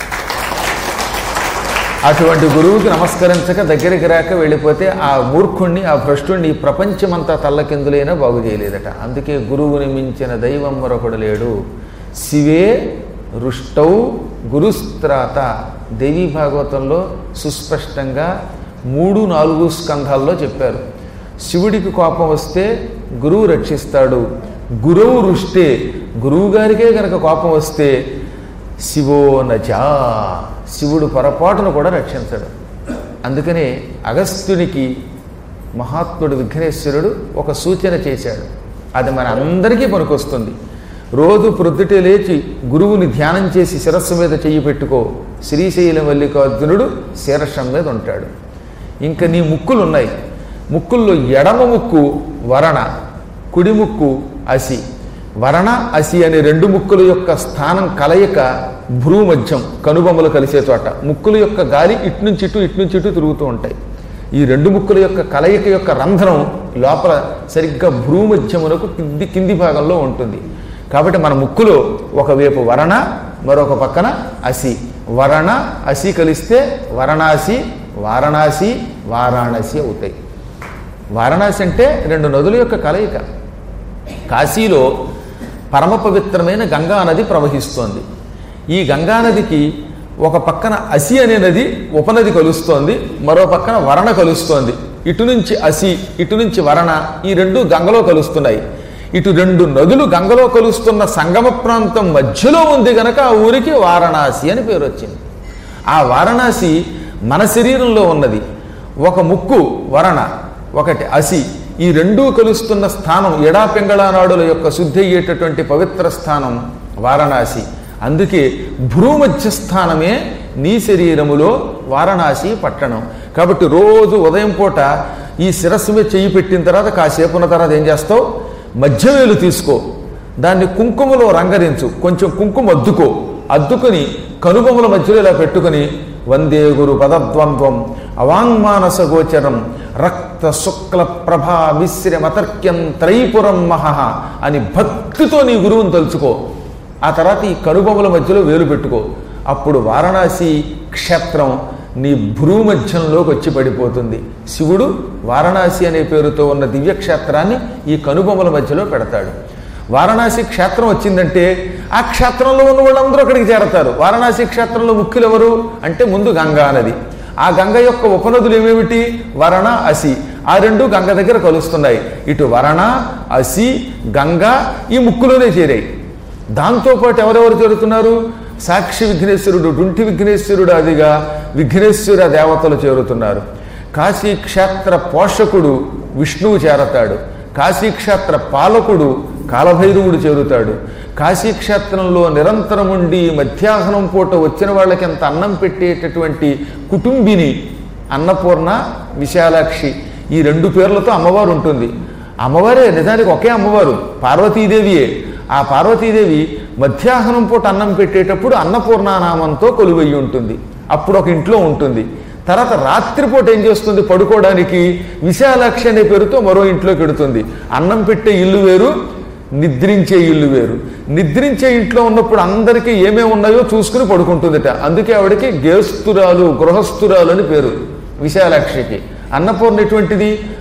అటువంటి గురువుకి నమస్కరించక దగ్గరికి రాక వెళ్ళిపోతే ఆ మూర్ఖుణ్ణి ఆ భ్రష్టుణ్ణి ఈ ప్రపంచమంతా తల్లకిందులైనా బాగు చేయలేదట అందుకే గురువుని మించిన దైవం మరొకడు లేడు శివే రుష్టౌ గురుస్త్రాత దేవీ భాగవతంలో సుస్పష్టంగా మూడు నాలుగు స్కంధాల్లో చెప్పారు శివుడికి కోపం వస్తే గురువు రక్షిస్తాడు గురువు రుష్టే గురువు గారికే కనుక కోపం వస్తే శివో నచా శివుడు పొరపాటును కూడా రక్షించడు అందుకనే అగస్త్యునికి మహాత్ముడు విఘ్నేశ్వరుడు ఒక సూచన చేశాడు అది మన అందరికీ పనికొస్తుంది రోజు ప్రొద్దుటే లేచి గురువుని ధ్యానం చేసి శిరస్సు మీద చెయ్యి పెట్టుకో శ్రీశైలం మల్లికార్జునుడు శీర్షం మీద ఉంటాడు ఇంకా నీ ముక్కులు ఉన్నాయి ముక్కుల్లో ఎడమ ముక్కు వరణ కుడి ముక్కు అసి వరణ అసి అనే రెండు ముక్కుల యొక్క స్థానం కలయిక భ్రూమధ్యం కనుబొమ్మలు కలిసే చోట ముక్కుల యొక్క గాలి ఇటు నుంచి ఇటు ఇటు నుంచి ఇటు తిరుగుతూ ఉంటాయి ఈ రెండు ముక్కుల యొక్క కలయిక యొక్క రంధ్రం లోపల సరిగ్గా భ్రూమధ్యమునకు కింది కింది భాగంలో ఉంటుంది కాబట్టి మన ముక్కులో ఒకవైపు వరణ మరొక పక్కన అసి వరణ అసి కలిస్తే వరణాసి వారణాసి వారాణసి అవుతాయి వారణాసి అంటే రెండు నదుల యొక్క కలయిక కాశీలో పరమ పవిత్రమైన గంగా నది ప్రవహిస్తోంది ఈ గంగా నదికి ఒక పక్కన అసి అనే నది ఉపనది కలుస్తోంది మరో పక్కన వరణ కలుస్తోంది ఇటు నుంచి అసి ఇటు నుంచి వరణ ఈ రెండు గంగలో కలుస్తున్నాయి ఇటు రెండు నదులు గంగలో కలుస్తున్న సంగమ ప్రాంతం మధ్యలో ఉంది గనక ఆ ఊరికి వారణాసి అని పేరు వచ్చింది ఆ వారణాసి మన శరీరంలో ఉన్నది ఒక ముక్కు వరణ ఒకటి అసి ఈ రెండూ కలుస్తున్న స్థానం ఎడా పింగళానాడుల యొక్క శుద్ధి అయ్యేటటువంటి పవిత్ర స్థానం వారణాసి అందుకే భ్రూమధ్య స్థానమే నీ శరీరములో వారణాసి పట్టణం కాబట్టి రోజు ఉదయం పూట ఈ శిరస్సు మీద చెయ్యి పెట్టిన తర్వాత కాసేపు ఉన్న తర్వాత ఏం చేస్తావు మధ్యవేలు తీసుకో దాన్ని కుంకుమలో రంగరించు కొంచెం కుంకుమ అద్దుకో అద్దుకుని కనుబొమ్మల మధ్యలో ఇలా పెట్టుకుని వందే గురు పదద్వంద్వం అవాంగ్మానస గోచరం రక్త శుక్ల ప్రభా మిశ్రమతర్క్యం త్రైపురం మహః అని భక్తితో నీ గురువుని తలుచుకో ఆ తర్వాత ఈ కనుబొమ్మల మధ్యలో వేలు పెట్టుకో అప్పుడు వారణాసి క్షేత్రం నీ భ్రూమధ్యంలోకి వచ్చి పడిపోతుంది శివుడు వారణాసి అనే పేరుతో ఉన్న దివ్యక్షేత్రాన్ని ఈ కనుబొమ్మల మధ్యలో పెడతాడు వారణాసి క్షేత్రం వచ్చిందంటే ఆ క్షేత్రంలో ఉన్న వాళ్ళందరూ అక్కడికి చేరతారు వారణాసి క్షేత్రంలో ముఖ్యులు ఎవరు అంటే ముందు గంగా నది ఆ గంగ యొక్క ఉపనదులు ఏమేమిటి వరణ అసి ఆ రెండు గంగ దగ్గర కలుస్తున్నాయి ఇటు వరణ అసి గంగ ఈ ముక్కులోనే చేరాయి దాంతోపాటు ఎవరెవరు చేరుతున్నారు సాక్షి విఘ్నేశ్వరుడు డుంటి విఘ్నేశ్వరుడు అదిగా విఘ్నేశ్వర దేవతలు చేరుతున్నారు కాశీక్షేత్ర పోషకుడు విష్ణువు చేరతాడు కాశీక్షేత్ర పాలకుడు కాలభైరవుడు చేరుతాడు కాశీక్షేత్రంలో నిరంతరముండి మధ్యాహ్నం పూట వచ్చిన వాళ్ళకి ఎంత అన్నం పెట్టేటటువంటి కుటుంబిని అన్నపూర్ణ విశాలాక్షి ఈ రెండు పేర్లతో అమ్మవారు ఉంటుంది అమ్మవారే నిజానికి ఒకే అమ్మవారు పార్వతీదేవియే ఆ పార్వతీదేవి మధ్యాహ్నం పూట అన్నం పెట్టేటప్పుడు అన్నపూర్ణానామంతో కొలువయ్యి ఉంటుంది అప్పుడు ఒక ఇంట్లో ఉంటుంది తర్వాత రాత్రిపూట ఏం చేస్తుంది పడుకోవడానికి విశాలాక్షి అనే పేరుతో మరో ఇంట్లోకి వెడుతుంది అన్నం పెట్టే ఇల్లు వేరు నిద్రించే ఇల్లు వేరు నిద్రించే ఇంట్లో ఉన్నప్పుడు అందరికీ ఏమేమి ఉన్నాయో చూసుకుని పడుకుంటుందిట అందుకే ఆవిడకి గేస్తురాలు గృహస్థురాలు అని పేరు విశాలాక్షికి అన్నపూర్ణ ఎటువంటిది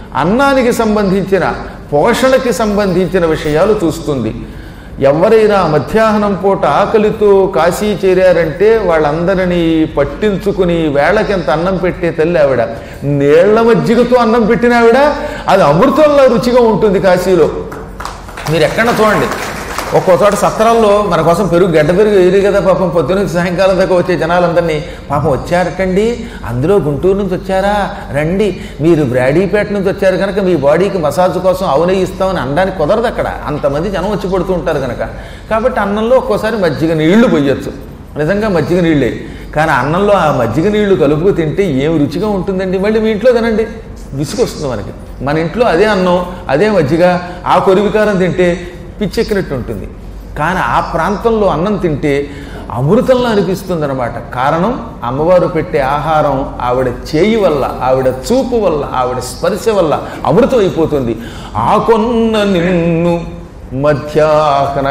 అన్నానికి సంబంధించిన పోషణకి సంబంధించిన విషయాలు చూస్తుంది ఎవరైనా మధ్యాహ్నం పూట ఆకలితో కాశీ చేరారంటే వాళ్ళందరినీ పట్టించుకుని వేళకింత అన్నం పెట్టే తల్లి ఆవిడ నీళ్ల మజ్జిగతో అన్నం పెట్టిన ఆవిడ అది అమృతంలో రుచిగా ఉంటుంది కాశీలో మీరు ఎక్కడ చూడండి ఒక్కో చోట సత్రాల్లో మన కోసం పెరుగు గడ్డ పెరుగు వేయరు కదా పాపం పొద్దున సాయంకాలం దాకా వచ్చే జనాలందరినీ పాపం వచ్చారటండి అందులో గుంటూరు నుంచి వచ్చారా రండి మీరు బ్రాడీపేట నుంచి వచ్చారు కనుక మీ బాడీకి మసాజ్ కోసం అవునే ఇస్తామని అనడానికి కుదరదు అక్కడ అంతమంది జనం వచ్చి పడుతూ ఉంటారు కనుక కాబట్టి అన్నంలో ఒక్కోసారి మజ్జిగ నీళ్లు పోయొచ్చు నిజంగా మజ్జిగ నీళ్ళే కానీ అన్నంలో ఆ మజ్జిగ నీళ్లు కలుపుకు తింటే ఏం రుచిగా ఉంటుందండి మళ్ళీ మీ ఇంట్లో తినండి విసుగొస్తుంది మనకి మన ఇంట్లో అదే అన్నం అదే మజ్జిగ ఆ కొరివికారం తింటే పిచ్చెక్కినట్టు ఉంటుంది కానీ ఆ ప్రాంతంలో అన్నం తింటే అమృతంలో అనిపిస్తుంది అనమాట కారణం అమ్మవారు పెట్టే ఆహారం ఆవిడ చేయి వల్ల ఆవిడ చూపు వల్ల ఆవిడ స్పర్శ వల్ల అమృతం అయిపోతుంది ఆ కొన్న నిన్ను మధ్యాహ్న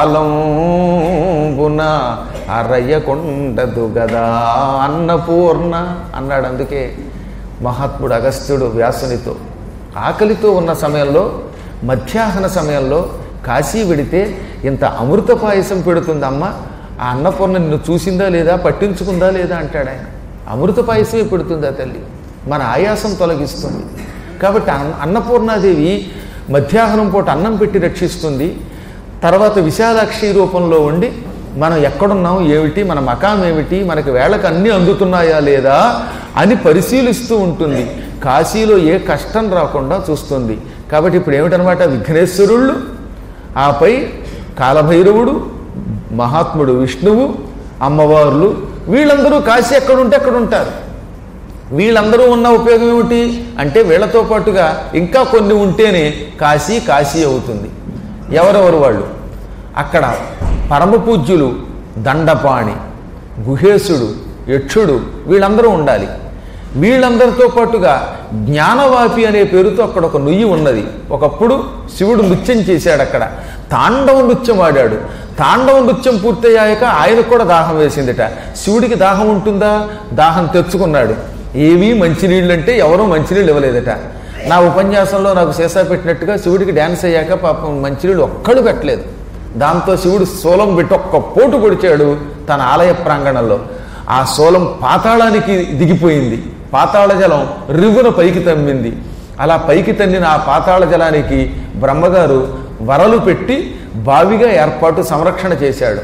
కాలంబున అరయ్యకొండదు గదా అన్నపూర్ణ అన్నాడు అందుకే మహాత్ముడు అగస్త్యుడు వ్యాసునితో ఆకలితో ఉన్న సమయంలో మధ్యాహ్న సమయంలో కాశీ వెడితే ఇంత అమృత పాయసం పెడుతుంది అమ్మ ఆ అన్నపూర్ణ నిన్ను చూసిందా లేదా పట్టించుకుందా లేదా అంటాడు ఆయన అమృత పాయసమే పెడుతుందా తల్లి మన ఆయాసం తొలగిస్తుంది కాబట్టి అన్న అన్నపూర్ణాదేవి మధ్యాహ్నం పూట అన్నం పెట్టి రక్షిస్తుంది తర్వాత విశాలాక్షి రూపంలో ఉండి మనం ఎక్కడున్నాం ఏమిటి మన మకాం ఏమిటి మనకి వేళకు అన్నీ అందుతున్నాయా లేదా అని పరిశీలిస్తూ ఉంటుంది కాశీలో ఏ కష్టం రాకుండా చూస్తుంది కాబట్టి ఇప్పుడు ఏమిటనమాట విఘ్నేశ్వరుళ్ళు ఆపై కాలభైరవుడు మహాత్ముడు విష్ణువు అమ్మవార్లు వీళ్ళందరూ కాశీ ఎక్కడుంటే అక్కడ ఉంటారు వీళ్ళందరూ ఉన్న ఉపయోగం ఏమిటి అంటే వీళ్ళతో పాటుగా ఇంకా కొన్ని ఉంటేనే కాశీ కాశీ అవుతుంది ఎవరెవరు వాళ్ళు అక్కడ పరమ పూజ్యులు దండపాణి గుహేశుడు యక్షుడు వీళ్ళందరూ ఉండాలి వీళ్ళందరితో పాటుగా జ్ఞానవాపి అనే పేరుతో అక్కడ ఒక నుయ్యి ఉన్నది ఒకప్పుడు శివుడు నృత్యం చేశాడు అక్కడ తాండవ నృత్యం ఆడాడు తాండవ నృత్యం పూర్తయ్యాక ఆయనకు కూడా దాహం వేసిందిట శివుడికి దాహం ఉంటుందా దాహం తెచ్చుకున్నాడు ఏవీ మంచినీళ్ళు అంటే ఎవరూ మంచినీళ్ళు ఇవ్వలేదట నా ఉపన్యాసంలో నాకు సీసా పెట్టినట్టుగా శివుడికి డ్యాన్స్ అయ్యాక పాపం మంచినీళ్ళు ఒక్కడు పెట్టలేదు దాంతో శివుడు శూలం పెట్టి ఒక్క పోటు పొడిచాడు తన ఆలయ ప్రాంగణంలో ఆ శూలం పాతాళానికి దిగిపోయింది పాతాళ జలం రివ్వున పైకి తమ్మింది అలా పైకి తన్నిన ఆ పాతాళ జలానికి బ్రహ్మగారు వరలు పెట్టి బావిగా ఏర్పాటు సంరక్షణ చేశాడు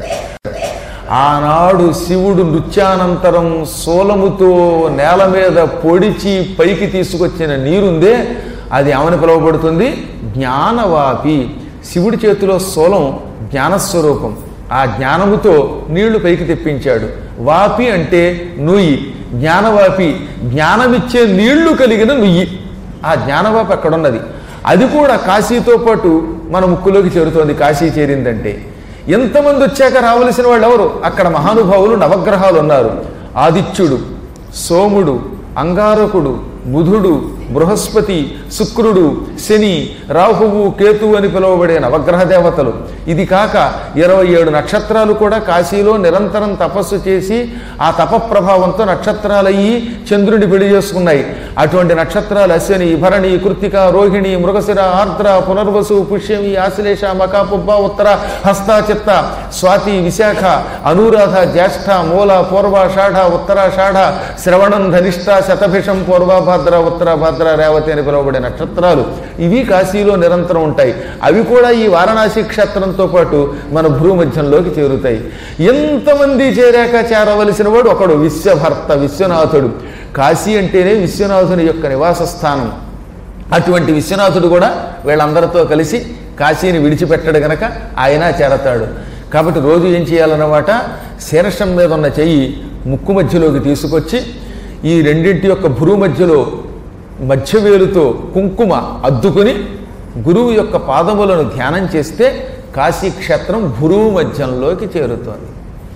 ఆనాడు శివుడు నృత్యానంతరం శూలముతో నేల మీద పొడిచి పైకి తీసుకొచ్చిన నీరుందే అది ఏమని పిలువబడుతుంది జ్ఞానవాపి శివుడి చేతిలో శూలం జ్ఞానస్వరూపం ఆ జ్ఞానముతో నీళ్లు పైకి తెప్పించాడు వాపి అంటే నుయ్యి జ్ఞానవాపి జ్ఞానమిచ్చే నీళ్లు కలిగిన నుయ్యి ఆ జ్ఞానవాపి అక్కడున్నది అది కూడా కాశీతో పాటు మన ముక్కులోకి చేరుతోంది కాశీ చేరిందంటే ఎంతమంది వచ్చాక రావలసిన వాళ్ళు ఎవరు అక్కడ మహానుభావులు నవగ్రహాలు ఉన్నారు ఆదిత్యుడు సోముడు అంగారకుడు బుధుడు బృహస్పతి శుక్రుడు శని రాహువు కేతువు అని పిలువబడే నవగ్రహ దేవతలు ఇది కాక ఇరవై ఏడు నక్షత్రాలు కూడా కాశీలో నిరంతరం తపస్సు చేసి ఆ తప ప్రభావంతో నక్షత్రాలయ్యి చంద్రుని పెళ్లి చేసుకున్నాయి అటువంటి నక్షత్రాలు అశ్వని భరణి కృత్తిక రోహిణి మృగశిర ఆర్ద్ర పునర్వసు పుష్యమి ఆశ్లేష మకాపుబ్బ ఉత్తర హస్త చిత్త స్వాతి విశాఖ అనురాధ జ్యేష్ఠ మూల పూర్వాషాఢ ఉత్తరాషాఢ శ్రవణం ధనిష్ట శతభిషం పూర్వభద్ర ఉత్తరభద్ర రేవతి అని పిలువబడే నక్షత్రాలు ఇవి కాశీలో నిరంతరం ఉంటాయి అవి కూడా ఈ వారణాసి క్షేత్రంతో పాటు మన భూమధ్యంలోకి చేరుతాయి ఎంతమంది చేరాక చేరవలసిన వాడు ఒకడు విశ్వభర్త విశ్వనాథుడు కాశీ అంటేనే విశ్వనాథుని యొక్క నివాస స్థానం అటువంటి విశ్వనాథుడు కూడా వీళ్ళందరితో కలిసి కాశీని విడిచిపెట్టడు గనక ఆయన చేరతాడు కాబట్టి రోజు ఏం చేయాలన్నమాట శీర్షం మీద ఉన్న చెయ్యి ముక్కు మధ్యలోకి తీసుకొచ్చి ఈ రెండింటి యొక్క భురు మధ్యలో మధ్యవేలుతో కుంకుమ అద్దుకుని గురువు యొక్క పాదములను ధ్యానం చేస్తే కాశీ క్షేత్రం భురువు మధ్యంలోకి చేరుతోంది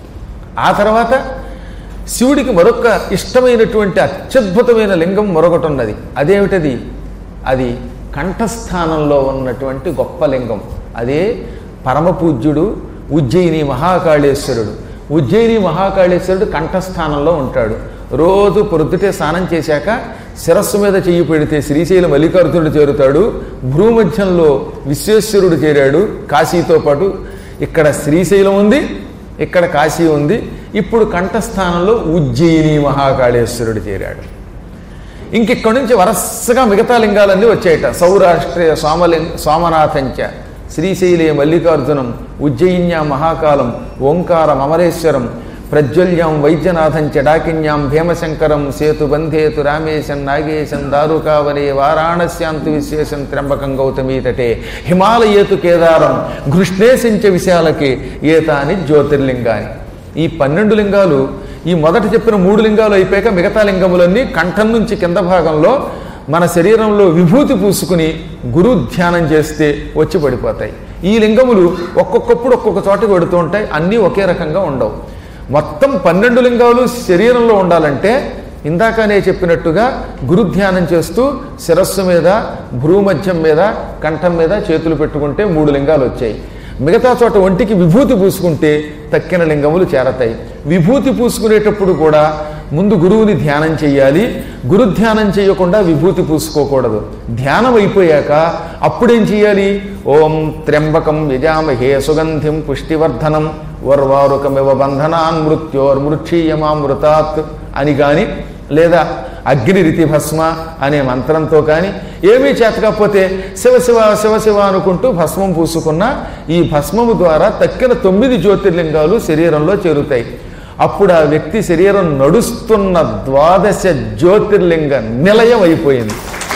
ఆ తర్వాత శివుడికి మరొక ఇష్టమైనటువంటి అత్యద్భుతమైన లింగం మరొకటి ఉన్నది అదేమిటది అది కంఠస్థానంలో ఉన్నటువంటి గొప్ప లింగం అదే పరమపూజ్యుడు ఉజ్జయిని మహాకాళేశ్వరుడు ఉజ్జయిని మహాకాళేశ్వరుడు కంఠస్థానంలో ఉంటాడు రోజు పొద్దుటే స్నానం చేశాక శిరస్సు మీద చెయ్యి పెడితే శ్రీశైల మల్లికార్జునుడు చేరుతాడు భూమధ్యంలో విశ్వేశ్వరుడు చేరాడు కాశీతో పాటు ఇక్కడ శ్రీశైలం ఉంది ఇక్కడ కాశీ ఉంది ఇప్పుడు కంఠస్థానంలో ఉజ్జయిని మహాకాళేశ్వరుడు చేరాడు ఇంకిక్కడి నుంచి వరసగా మిగతా లింగాలన్నీ వచ్చాయట సౌరాష్ట్రీయ సోమలింగ సోమనాథంచ శ్రీశైలే మల్లికార్జునం ఉజ్జయిన్యాం మహాకాలం ఓంకారం అమరేశ్వరం ప్రజ్వల్యాం వైద్యనాథం చడాకిన్యాం భీమశంకరం సేతుబంధేతు రామేశం నాగేశం దారుకావరే వారాణస్యాంతు విశేషం త్ర్యంబకం గౌతమీ తటే హిమాలయేతు కేదారం ఘృష్ణేశంచ విశాలకే ఏతాని జ్యోతిర్లింగాని ఈ పన్నెండు లింగాలు ఈ మొదట చెప్పిన మూడు లింగాలు అయిపోయాక మిగతా లింగములన్నీ కంఠం నుంచి కింద భాగంలో మన శరీరంలో విభూతి పూసుకుని గురు ధ్యానం చేస్తే వచ్చి పడిపోతాయి ఈ లింగములు ఒక్కొక్కప్పుడు ఒక్కొక్క చోటకి పెడుతూ ఉంటాయి అన్నీ ఒకే రకంగా ఉండవు మొత్తం పన్నెండు లింగాలు శరీరంలో ఉండాలంటే ఇందాకనే చెప్పినట్టుగా గురు ధ్యానం చేస్తూ శిరస్సు మీద భ్రూమధ్యం మీద కంఠం మీద చేతులు పెట్టుకుంటే మూడు లింగాలు వచ్చాయి మిగతా చోట ఒంటికి విభూతి పూసుకుంటే తక్కిన లింగములు చేరతాయి విభూతి పూసుకునేటప్పుడు కూడా ముందు గురువుని ధ్యానం చేయాలి గురు ధ్యానం చేయకుండా విభూతి పూసుకోకూడదు ధ్యానం అయిపోయాక అప్పుడేం చేయాలి ఓం త్ర్యంబకం యజామహే సుగంధిం పుష్టివర్ధనం వర్వారుకమివ బంధనాన్ మృత్యోర్మృక్షీయమామృతాత్ అని కానీ లేదా అగ్నిరితి భస్మ అనే మంత్రంతో కానీ ఏమీ చేతకపోతే శివ శివ శివ శివ అనుకుంటూ భస్మం పూసుకున్న ఈ భస్మము ద్వారా తక్కిన తొమ్మిది జ్యోతిర్లింగాలు శరీరంలో చేరుతాయి అప్పుడు ఆ వ్యక్తి శరీరం నడుస్తున్న ద్వాదశ జ్యోతిర్లింగ నిలయం అయిపోయింది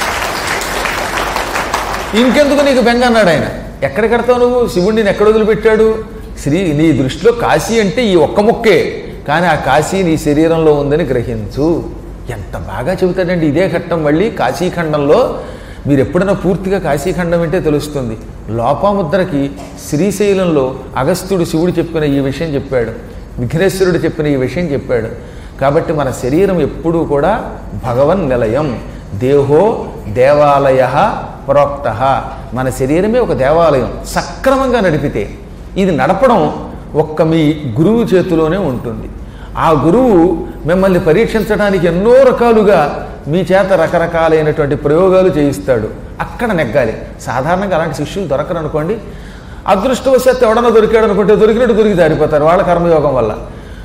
ఇంకెందుకు నీకు బెంగ అన్నాడు ఆయన ఎక్కడ కడతావు నువ్వు శివుడిని ఎక్కడ వదిలిపెట్టాడు శ్రీ నీ దృష్టిలో కాశీ అంటే ఈ ఒక్క ముక్కే కానీ ఆ కాశీ నీ శరీరంలో ఉందని గ్రహించు ఎంత బాగా చెబుతాడండి ఇదే ఘట్టం మళ్ళీ కాశీఖండంలో మీరు ఎప్పుడైనా పూర్తిగా కాశీఖండం వింటే తెలుస్తుంది లోపాముద్రకి శ్రీశైలంలో అగస్త్యుడు శివుడు చెప్పిన ఈ విషయం చెప్పాడు విఘ్నేశ్వరుడు చెప్పిన ఈ విషయం చెప్పాడు కాబట్టి మన శరీరం ఎప్పుడూ కూడా భగవన్ నిలయం దేహో దేవాలయ ప్రోక్త మన శరీరమే ఒక దేవాలయం సక్రమంగా నడిపితే ఇది నడపడం ఒక్క మీ గురువు చేతిలోనే ఉంటుంది ఆ గురువు మిమ్మల్ని పరీక్షించడానికి ఎన్నో రకాలుగా మీ చేత రకరకాలైనటువంటి ప్రయోగాలు చేయిస్తాడు అక్కడ నెగ్గాలి సాధారణంగా అలాంటి శిష్యులు దొరకరు అనుకోండి అదృష్టవశాత్తు ఎవడన్నా దొరికాడు అనుకుంటే దొరికినట్టు దొరికి జారిపోతారు వాళ్ళ కర్మయోగం వల్ల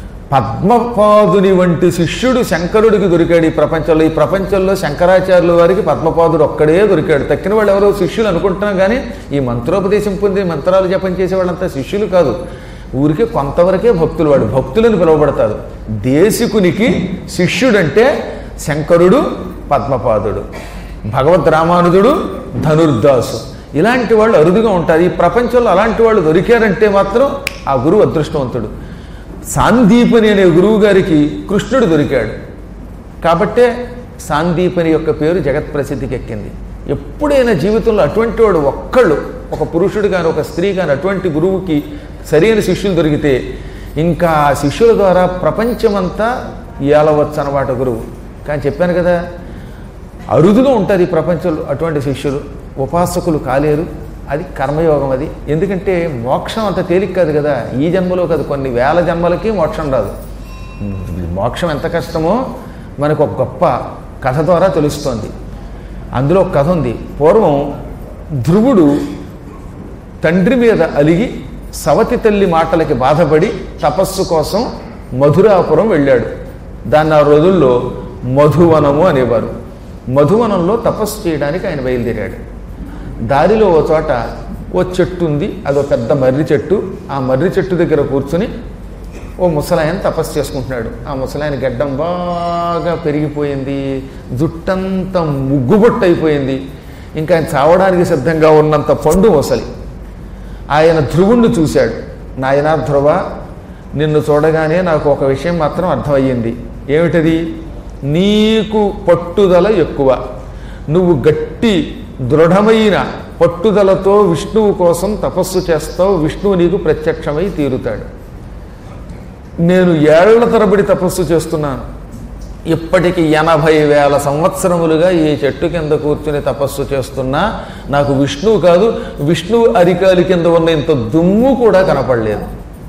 పద్మపాదుని వంటి శిష్యుడు శంకరుడికి దొరికాడు ఈ ప్రపంచంలో ఈ ప్రపంచంలో శంకరాచార్యుల వారికి పద్మపాదుడు ఒక్కడే దొరికాడు తక్కిన వాళ్ళు ఎవరో శిష్యులు అనుకుంటున్నాం కానీ ఈ మంత్రోపదేశం పొంది మంత్రాలు జపం చేసే వాళ్ళంతా శిష్యులు కాదు ఊరికే కొంతవరకే భక్తులు వాడు భక్తులని పిలువబడతారు దేశికునికి శిష్యుడంటే శంకరుడు పద్మపాదుడు భగవద్ రామానుజుడు ధనుర్దాసు ఇలాంటి వాళ్ళు అరుదుగా ఉంటారు ఈ ప్రపంచంలో అలాంటి వాళ్ళు దొరికారంటే మాత్రం ఆ గురువు అదృష్టవంతుడు సాందీపని అనే గురువు గారికి కృష్ణుడు దొరికాడు కాబట్టే సాందీపని యొక్క పేరు జగత్ ప్రసిద్ధికి ఎక్కింది ఎప్పుడైనా జీవితంలో అటువంటి వాడు ఒక్కళ్ళు ఒక పురుషుడు కానీ ఒక స్త్రీ కానీ అటువంటి గురువుకి సరైన శిష్యులు దొరికితే ఇంకా ఆ శిష్యుల ద్వారా ప్రపంచమంతా ఏలవచ్చు అన్నమాట గురువు కానీ చెప్పాను కదా అరుదుగా ఉంటుంది ఈ ప్రపంచంలో అటువంటి శిష్యులు ఉపాసకులు కాలేరు అది కర్మయోగం అది ఎందుకంటే మోక్షం అంత తేలిక కాదు కదా ఈ జన్మలో కాదు కొన్ని వేల జన్మలకి మోక్షం రాదు మోక్షం ఎంత కష్టమో మనకు ఒక గొప్ప కథ ద్వారా తెలుస్తోంది అందులో ఒక కథ ఉంది పూర్వం ధ్రువుడు తండ్రి మీద అలిగి సవతి తల్లి మాటలకి బాధపడి తపస్సు కోసం మధురాపురం వెళ్ళాడు దాన్ని ఆ రోజుల్లో మధువనము అనేవారు మధువనంలో తపస్సు చేయడానికి ఆయన బయలుదేరాడు దారిలో ఓ చోట ఓ చెట్టు ఉంది అదో పెద్ద మర్రి చెట్టు ఆ మర్రి చెట్టు దగ్గర కూర్చుని ఓ ముసలాయన తపస్సు చేసుకుంటున్నాడు ఆ ముసలాయన గడ్డం బాగా పెరిగిపోయింది జుట్టంతా ముగ్గుబొట్టు అయిపోయింది ఇంకా ఆయన చావడానికి సిద్ధంగా ఉన్నంత పండు మొసలి ఆయన ధ్రువుణ్ణి చూశాడు నాయనా ధ్రువ నిన్ను చూడగానే నాకు ఒక విషయం మాత్రం అర్థమయ్యింది ఏమిటది నీకు పట్టుదల ఎక్కువ నువ్వు గట్టి దృఢమైన పట్టుదలతో విష్ణువు కోసం తపస్సు చేస్తావు విష్ణువు నీకు ప్రత్యక్షమై తీరుతాడు నేను ఏళ్ల తరబడి తపస్సు చేస్తున్నాను ఇప్పటికి ఎనభై వేల సంవత్సరములుగా ఈ చెట్టు కింద కూర్చుని తపస్సు చేస్తున్నా నాకు విష్ణువు కాదు విష్ణువు అరికాలి కింద ఉన్న ఇంత దుమ్ము కూడా కనపడలేదు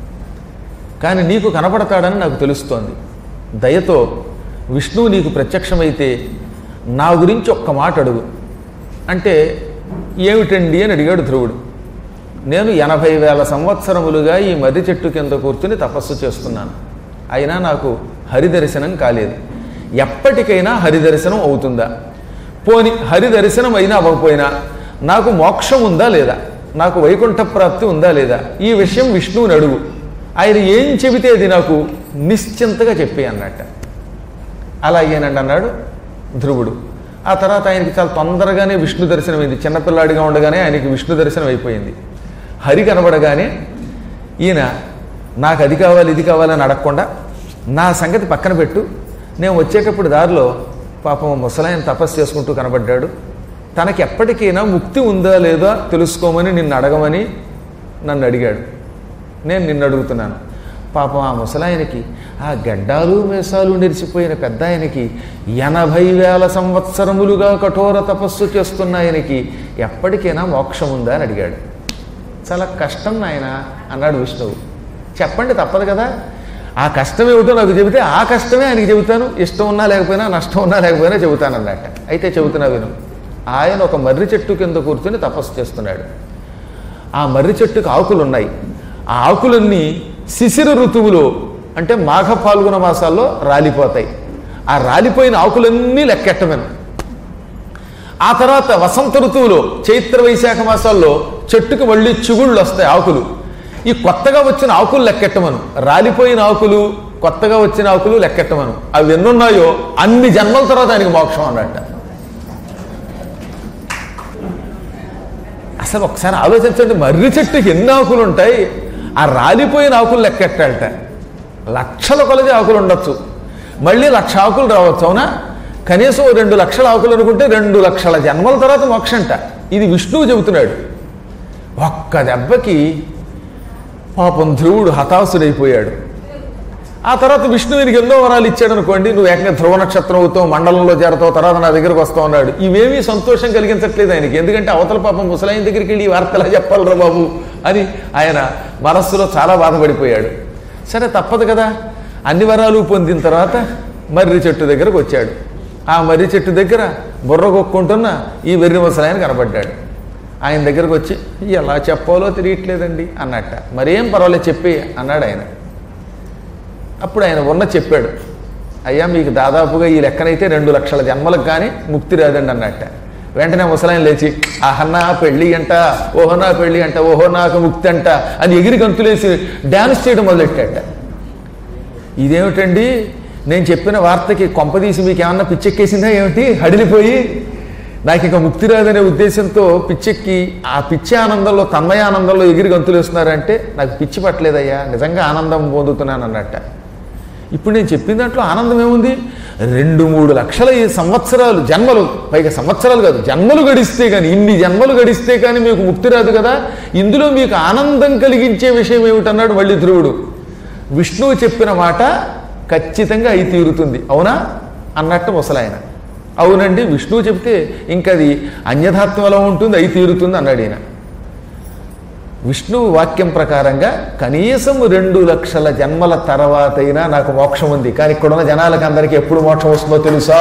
కానీ నీకు కనపడతాడని నాకు తెలుస్తోంది దయతో విష్ణువు నీకు ప్రత్యక్షమైతే నా గురించి ఒక్క మాట అడుగు అంటే ఏమిటండి అని అడిగాడు ధ్రువుడు నేను ఎనభై వేల సంవత్సరములుగా ఈ మర్రి చెట్టు కింద కూర్చుని తపస్సు చేస్తున్నాను అయినా నాకు హరిదర్శనం కాలేదు ఎప్పటికైనా హరిదర్శనం అవుతుందా పోని హరిదర్శనం అయినా అవ్వకపోయినా నాకు మోక్షం ఉందా లేదా నాకు వైకుంఠ ప్రాప్తి ఉందా లేదా ఈ విషయం విష్ణువుని అడుగు ఆయన ఏం చెబితే అది నాకు నిశ్చింతగా చెప్పి అన్నట్ట అలా అయ్యానండి అన్నాడు ధ్రువుడు ఆ తర్వాత ఆయనకి చాలా తొందరగానే విష్ణు దర్శనం అయింది చిన్నపిల్లాడిగా ఉండగానే ఆయనకి విష్ణు దర్శనం అయిపోయింది హరి కనబడగానే ఈయన నాకు అది కావాలి ఇది కావాలని అడగకుండా నా సంగతి పక్కన పెట్టు నేను వచ్చేటప్పుడు దారిలో పాపం ముసలాయన తపస్సు చేసుకుంటూ కనబడ్డాడు తనకి ఎప్పటికైనా ముక్తి ఉందా లేదా తెలుసుకోమని నిన్ను అడగమని నన్ను అడిగాడు నేను నిన్ను అడుగుతున్నాను పాపం ఆ ముసలాయనకి ఆ గడ్డాలు మేసాలు నెరిసిపోయిన పెద్ద ఆయనకి ఎనభై వేల సంవత్సరములుగా కఠోర తపస్సు చేస్తున్న ఆయనకి ఎప్పటికైనా మోక్షం ఉందా అని అడిగాడు చాలా కష్టం నాయన అన్నాడు విష్ణువు చెప్పండి తప్పదు కదా ఆ కష్టం ఏమిటో నాకు చెబితే ఆ కష్టమే ఆయనకి చెబుతాను ఇష్టం ఉన్నా లేకపోయినా నష్టం ఉన్నా లేకపోయినా చెబుతాను అన్నట్ట అయితే చెబుతున్నా విను ఆయన ఒక మర్రి చెట్టు కింద కూర్చుని తపస్సు చేస్తున్నాడు ఆ మర్రి చెట్టుకు ఆకులు ఉన్నాయి ఆ ఆకులన్నీ శిశిర ఋతువులో అంటే మాఘ పాల్గొన మాసాల్లో రాలిపోతాయి ఆ రాలిపోయిన ఆకులన్నీ లెక్కెట్టమను ఆ తర్వాత వసంత ఋతువులో చైత్ర వైశాఖ మాసాల్లో చెట్టుకు మళ్ళీ చిగుళ్ళు వస్తాయి ఆకులు ఈ కొత్తగా వచ్చిన ఆకులు లెక్కెట్టమను రాలిపోయిన ఆకులు కొత్తగా వచ్చిన ఆకులు లెక్కెట్టమను అవి ఎన్నున్నాయో అన్ని జన్మల తర్వాత ఆయనకి మోక్షం అన్నట్ట అసలు ఒకసారి ఆలోచించండి మర్రి చెట్టుకి ఎన్ని ఆకులు ఉంటాయి ఆ రాలిపోయిన ఆకులు లెక్కెట్టాలట లక్షల కొలది ఆకులు ఉండొచ్చు మళ్ళీ లక్ష ఆకులు రావచ్చు అవునా కనీసం ఓ రెండు లక్షల ఆకులు అనుకుంటే రెండు లక్షల జన్మల తర్వాత మోక్షంట ఇది విష్ణువు చెబుతున్నాడు ఒక్క దెబ్బకి పాపం ధ్రువుడు హతాశుడైపోయాడు ఆ తర్వాత విష్ణువునికి ఎన్నో వరాలు ఇచ్చాడు అనుకోండి నువ్వు ఏకంగా ధ్రువ నక్షత్రం అవుతావు మండలంలో చేరతావు తర్వాత నా దగ్గరకు వస్తావు అన్నాడు ఇవేమీ సంతోషం కలిగించట్లేదు ఆయనకి ఎందుకంటే అవతల పాపం ముసలాయన దగ్గరికి వెళ్ళి ఈ వార్తలా చెప్పాలరా బాబు అని ఆయన మనస్సులో చాలా బాధపడిపోయాడు సరే తప్పదు కదా అన్ని వరాలు పొందిన తర్వాత మర్రి చెట్టు దగ్గరకు వచ్చాడు ఆ మర్రి చెట్టు దగ్గర బుర్ర కొక్కుంటున్న ఈ వెర్రి ముసలాయన కనబడ్డాడు ఆయన దగ్గరకు వచ్చి ఎలా చెప్పాలో తెలియట్లేదండి అన్నట్ట మరేం పర్వాలేదు చెప్పి అన్నాడు ఆయన అప్పుడు ఆయన ఉన్న చెప్పాడు అయ్యా మీకు దాదాపుగా ఈ లెక్కనైతే రెండు లక్షల జన్మలకు కానీ ముక్తి రాదండి అన్నట్ట వెంటనే ముసలాయన లేచి ఆహన్నా పెళ్ళి అంట ఓహనా పెళ్ళి అంట ఓహో నాకు ముక్తి అంట అని ఎగిరి గంతులేసి డ్యాన్స్ చేయడం మొదలెట్టాట ఇదేమిటండి నేను చెప్పిన వార్తకి కొంపదీసి మీకు ఏమన్నా పిచ్చెక్కేసిందా ఏమిటి హడిలిపోయి నాకు ఇక ముక్తి రాదనే ఉద్దేశంతో పిచ్చెక్కి ఆ పిచ్చి ఆనందంలో తన్మయ ఆనందంలో ఎగిరి గంతులు వేస్తున్నారంటే నాకు పిచ్చి పట్టలేదయ్యా నిజంగా ఆనందం పొందుతున్నాను అన్నట్ట ఇప్పుడు నేను చెప్పిన దాంట్లో ఆనందం ఏముంది రెండు మూడు లక్షల ఈ సంవత్సరాలు జన్మలు పైగా సంవత్సరాలు కాదు జన్మలు గడిస్తే కానీ ఇన్ని జన్మలు గడిస్తే కానీ మీకు ముక్తి రాదు కదా ఇందులో మీకు ఆనందం కలిగించే విషయం ఏమిటన్నాడు మళ్ళీ ధ్రువుడు విష్ణువు చెప్పిన మాట ఖచ్చితంగా అయి తీరుతుంది అవునా అన్నట్టు ముసలాయన అవునండి విష్ణువు చెప్తే ఇంకది అన్యథాత్మలో ఉంటుంది అయి తీరుతుంది అన్నాడు ఈయన విష్ణువు వాక్యం ప్రకారంగా కనీసం రెండు లక్షల జన్మల తర్వాతైనా నాకు మోక్షం ఉంది కానీ ఇక్కడున్న జనాలకు అందరికీ ఎప్పుడు మోక్షం వస్తుందో తెలుసా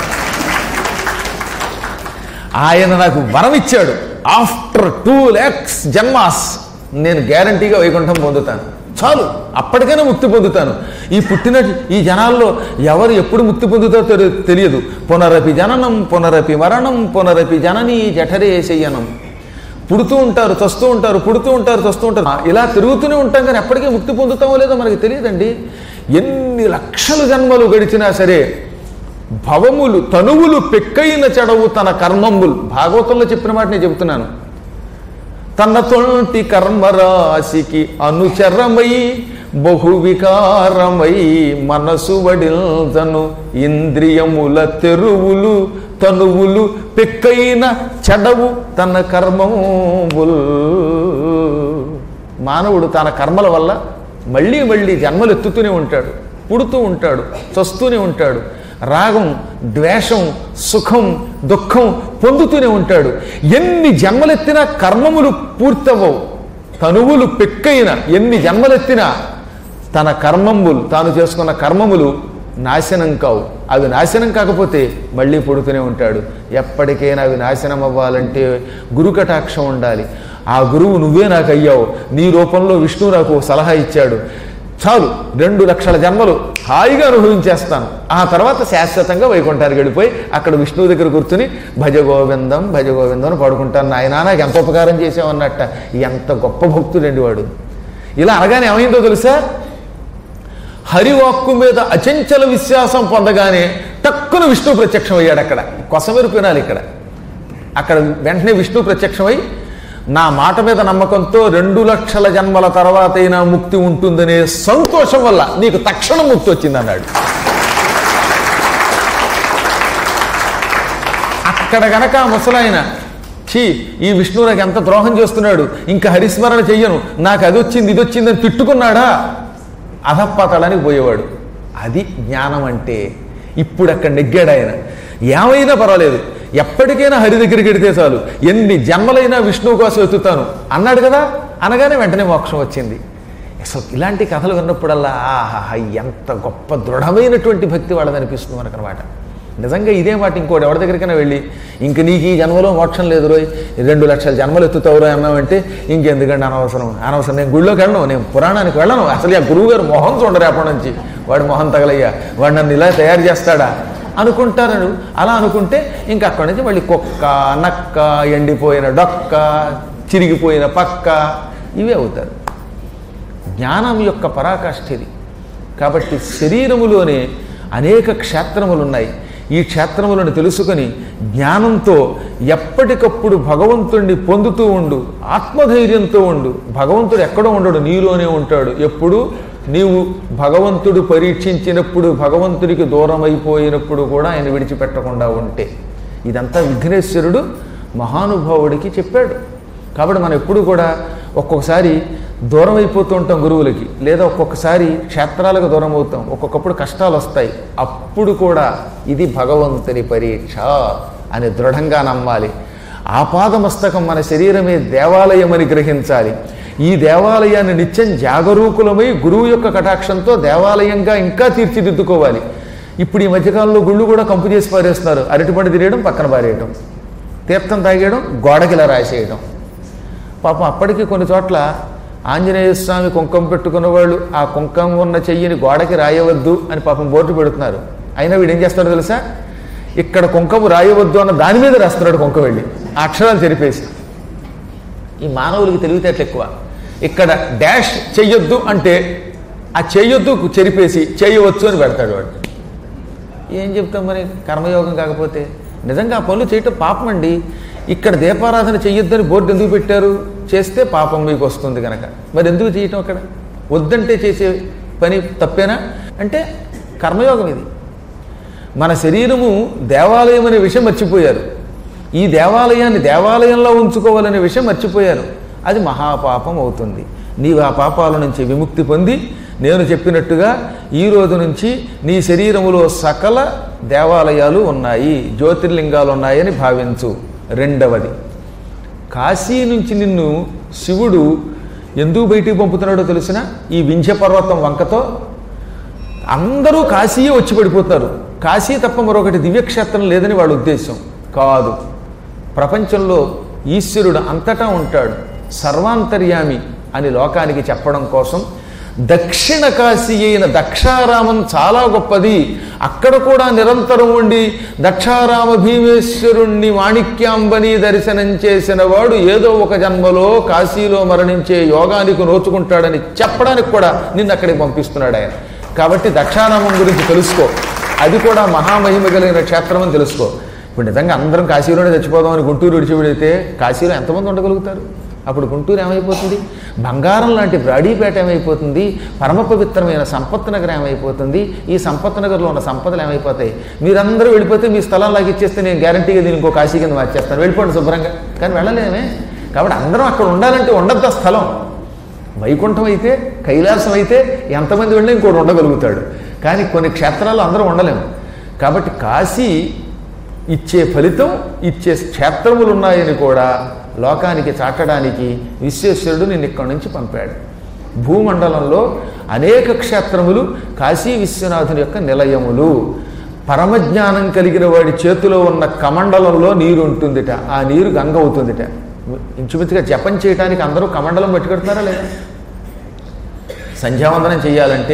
ఆయన నాకు వరం ఇచ్చాడు ఆఫ్టర్ టూ ల్యాక్స్ జన్మాస్ నేను గ్యారంటీగా వైకుంఠం పొందుతాను చాలు అప్పటికైనా ముక్తి పొందుతాను ఈ పుట్టిన ఈ జనాల్లో ఎవరు ఎప్పుడు ముక్తి పొందుతారో తెలి- తెలియదు పునరపి జననం పునరపి మరణం పునరపి జనని జఠరే శయ్యనం పుడుతూ ఉంటారు చస్తూ ఉంటారు పుడుతూ ఉంటారు చస్తూ ఉంటారు ఇలా తిరుగుతూనే ఉంటాం కానీ ఎప్పటికీ ముక్తి పొందుతామో లేదో మనకి తెలియదండి ఎన్ని లక్షల జన్మలు గడిచినా సరే భవములు తనువులు పెక్కైన చెడవు తన కర్మములు భాగవతంలో చెప్పిన మాట నేను చెబుతున్నాను తన తొంటి కర్మరాశికి అనుచరమై బహు వికారమై మనసు వడిల్తను ఇంద్రియముల తెరువులు తనువులు పెక్కైన చెడవు తన కర్మముల్ మానవుడు తన కర్మల వల్ల మళ్ళీ మళ్ళీ జన్మలు ఎత్తుతూనే ఉంటాడు పుడుతూ ఉంటాడు చస్తూనే ఉంటాడు రాగం ద్వేషం సుఖం దుఃఖం పొందుతూనే ఉంటాడు ఎన్ని జన్మలెత్తినా కర్మములు పూర్తవవు తనువులు పెక్కైన ఎన్ని జన్మలెత్తినా తన కర్మములు తాను చేసుకున్న కర్మములు నాశనం కావు అవి నాశనం కాకపోతే మళ్ళీ పుడుతూనే ఉంటాడు ఎప్పటికైనా అవి నాశనం అవ్వాలంటే గురు కటాక్షం ఉండాలి ఆ గురువు నువ్వే నాకు అయ్యావు నీ రూపంలో విష్ణువు నాకు ఓ సలహా ఇచ్చాడు చాలు రెండు లక్షల జన్మలు హాయిగా అనుభవించేస్తాను ఆ తర్వాత శాశ్వతంగా వైకుంఠానికి వెళ్ళిపోయి అక్కడ విష్ణువు దగ్గర కూర్చుని భజ గోవిందం భజ గోవిందం అని పాడుకుంటాను నాయనా నాకు ఎంత ఉపకారం చేసావన్నట్ట ఎంత గొప్ప భక్తుడండి వాడు ఇలా అనగానే ఏమైందో తెలుసా హరివాక్కు మీద అచంచల విశ్వాసం పొందగానే టక్కున విష్ణువు ప్రత్యక్షం అయ్యాడు అక్కడ కొసమెరు వినాలి ఇక్కడ అక్కడ వెంటనే విష్ణువు ప్రత్యక్షమై నా మాట మీద నమ్మకంతో రెండు లక్షల జన్మల తర్వాత అయినా ముక్తి ఉంటుందనే సంతోషం వల్ల నీకు తక్షణం ముక్తి వచ్చింది అన్నాడు అక్కడ గనక ఆ ముసలాయన ఛీ ఈ విష్ణువు నాకు ఎంత ద్రోహం చేస్తున్నాడు ఇంకా హరిస్మరణ చెయ్యను నాకు అది వచ్చింది ఇది వచ్చిందని తిట్టుకున్నాడా అధపతడానికి పోయేవాడు అది జ్ఞానం అంటే ఇప్పుడు అక్కడ నెగ్గాడు ఆయన ఏమైనా పర్వాలేదు ఎప్పటికైనా హరి దగ్గరికి వెడితే చాలు ఎన్ని జన్మలైనా విష్ణువు కోసం ఎత్తుతాను అన్నాడు కదా అనగానే వెంటనే మోక్షం వచ్చింది అసలు ఇలాంటి కథలు విన్నప్పుడల్లా ఆహా ఎంత గొప్ప దృఢమైనటువంటి భక్తి వాళ్ళది అనిపిస్తుంది మనకు అనమాట నిజంగా ఇదే మాట ఇంకోటి ఎవరి దగ్గరికైనా వెళ్ళి ఇంక నీకు ఈ జన్మలో మోక్షం లేదు రోయ్ రెండు లక్షల జన్మలు ఎత్తుతావురో అన్నామంటే ఇంకెందుకండి అనవసరం అనవసరం నేను గుళ్ళోకి వెళ్ళను నేను పురాణానికి వెళ్ళను అసలు ఆ గురువు గారు మొహం చూడరు అప్పటి నుంచి వాడు మొహం తగలయ్యా వాడు నన్ను ఇలా తయారు చేస్తాడా అనుకుంటారు అలా అనుకుంటే ఇంక అక్కడి నుంచి మళ్ళీ కుక్క నక్క ఎండిపోయిన డొక్క చిరిగిపోయిన పక్క ఇవే అవుతారు జ్ఞానం యొక్క పరాకాష్ఠ ఇది కాబట్టి శరీరములోనే అనేక క్షేత్రములు ఉన్నాయి ఈ క్షేత్రములను తెలుసుకొని జ్ఞానంతో ఎప్పటికప్పుడు భగవంతుణ్ణి పొందుతూ ఉండు ఆత్మధైర్యంతో ఉండు భగవంతుడు ఎక్కడో ఉండడు నీలోనే ఉంటాడు ఎప్పుడు నీవు భగవంతుడు పరీక్షించినప్పుడు భగవంతుడికి దూరం అయిపోయినప్పుడు కూడా ఆయన విడిచిపెట్టకుండా ఉంటే ఇదంతా విఘ్నేశ్వరుడు మహానుభావుడికి చెప్పాడు కాబట్టి మనం ఎప్పుడు కూడా ఒక్కొక్కసారి దూరం అయిపోతూ ఉంటాం గురువులకి లేదా ఒక్కొక్కసారి క్షేత్రాలకు దూరం అవుతాం ఒక్కొక్కప్పుడు కష్టాలు వస్తాయి అప్పుడు కూడా ఇది భగవంతుని పరీక్ష అని దృఢంగా నమ్మాలి ఆపాదమస్తకం మన శరీరమే దేవాలయం అని గ్రహించాలి ఈ దేవాలయాన్ని నిత్యం జాగరూకులమై గురువు యొక్క కటాక్షంతో దేవాలయంగా ఇంకా తీర్చిదిద్దుకోవాలి ఇప్పుడు ఈ మధ్యకాలంలో గుళ్ళు కూడా కంపు చేసి పారేస్తున్నారు అరటిపండు తినేయడం పక్కన పారేయడం తీర్థం తాగేయడం గోడకిలా రాసేయడం పాపం అప్పటికి కొన్ని చోట్ల ఆంజనేయ స్వామి కుంకం పెట్టుకున్న వాళ్ళు ఆ కుంకం ఉన్న చెయ్యిని గోడకి రాయవద్దు అని పాపం బోర్డు పెడుతున్నారు అయినా వీడు ఏం చేస్తాడో తెలుసా ఇక్కడ కుంకము రాయవద్దు అన్న దాని మీద రాస్తున్నాడు కుంకం వెళ్ళి ఆ అక్షరాలు చెరిపేసి ఈ మానవులకి తెలివితేటలు ఎక్కువ ఇక్కడ డాష్ చెయ్యొద్దు అంటే ఆ చెయ్యొద్దు చెరిపేసి చేయవచ్చు అని పెడతాడు వాడు ఏం చెప్తాం మరి కర్మయోగం కాకపోతే నిజంగా ఆ పనులు చేయటం పాపం అండి ఇక్కడ దీపారాధన చెయ్యొద్దని బోర్డు ఎందుకు పెట్టారు చేస్తే పాపం మీకు వస్తుంది కనుక మరి ఎందుకు చేయటం అక్కడ వద్దంటే చేసే పని తప్పేనా అంటే కర్మయోగం ఇది మన శరీరము దేవాలయం అనే విషయం మర్చిపోయారు ఈ దేవాలయాన్ని దేవాలయంలో ఉంచుకోవాలనే విషయం మర్చిపోయారు అది మహాపాపం అవుతుంది నీవు ఆ పాపాల నుంచి విముక్తి పొంది నేను చెప్పినట్టుగా ఈ రోజు నుంచి నీ శరీరములో సకల దేవాలయాలు ఉన్నాయి జ్యోతిర్లింగాలు ఉన్నాయని భావించు రెండవది కాశీ నుంచి నిన్ను శివుడు ఎందుకు బయటికి పంపుతున్నాడో తెలిసిన ఈ వింధ్య పర్వతం వంకతో అందరూ కాశీయే వచ్చి పడిపోతారు కాశీ తప్ప మరొకటి దివ్యక్షేత్రం లేదని వాళ్ళ ఉద్దేశం కాదు ప్రపంచంలో ఈశ్వరుడు అంతటా ఉంటాడు సర్వాంతర్యామి అని లోకానికి చెప్పడం కోసం దక్షిణ కాశీ అయిన దక్షారామం చాలా గొప్పది అక్కడ కూడా నిరంతరం ఉండి దక్షారామ భీమేశ్వరుణ్ణి మాణిక్యాంబని దర్శనం చేసిన వాడు ఏదో ఒక జన్మలో కాశీలో మరణించే యోగానికి నోచుకుంటాడని చెప్పడానికి కూడా నిన్ను అక్కడికి పంపిస్తున్నాడు ఆయన కాబట్టి దక్షారామం గురించి తెలుసుకో అది కూడా మహామహిమ కలిగిన క్షేత్రం అని తెలుసుకో ఇప్పుడు నిజంగా అందరం కాశీలోనే చచ్చిపోదామని గుంటూరు విడిచిపెడితే కాశీలో ఎంతమంది ఉండగలుగుతారు అప్పుడు గుంటూరు ఏమైపోతుంది బంగారం లాంటి బ్రాడీపేట ఏమైపోతుంది పరమ పవిత్రమైన సంపత్ నగర్ ఏమైపోతుంది ఈ సంపత్ నగర్లో ఉన్న సంపదలు ఏమైపోతాయి మీరందరూ వెళ్ళిపోతే మీ స్థలం లాగా ఇచ్చేస్తే నేను గ్యారంటీగా దీని ఇంకో కాశీ కింద మార్చేస్తాను వెళ్ళిపోండి శుభ్రంగా కానీ వెళ్ళలేమే కాబట్టి అందరం అక్కడ ఉండాలంటే ఉండద్దు ఆ స్థలం వైకుంఠం అయితే కైలాసం అయితే ఎంతమంది వెళ్ళినా ఇంకోటి ఉండగలుగుతాడు కానీ కొన్ని క్షేత్రాల్లో అందరూ ఉండలేము కాబట్టి కాశీ ఇచ్చే ఫలితం ఇచ్చే క్షేత్రములు ఉన్నాయని కూడా లోకానికి చాటడానికి విశ్వేశ్వరుడు నిన్ను ఇక్కడి నుంచి పంపాడు భూమండలంలో అనేక క్షేత్రములు కాశీ విశ్వనాథుని యొక్క నిలయములు పరమజ్ఞానం కలిగిన వాడి చేతిలో ఉన్న కమండలంలో నీరు ఉంటుందిట ఆ నీరు గంగ అవుతుందిట ఇంచుమించుగా జపం చేయడానికి అందరూ కమండలం పెట్టుకెడతారా లేదా సంధ్యావందనం చేయాలంటే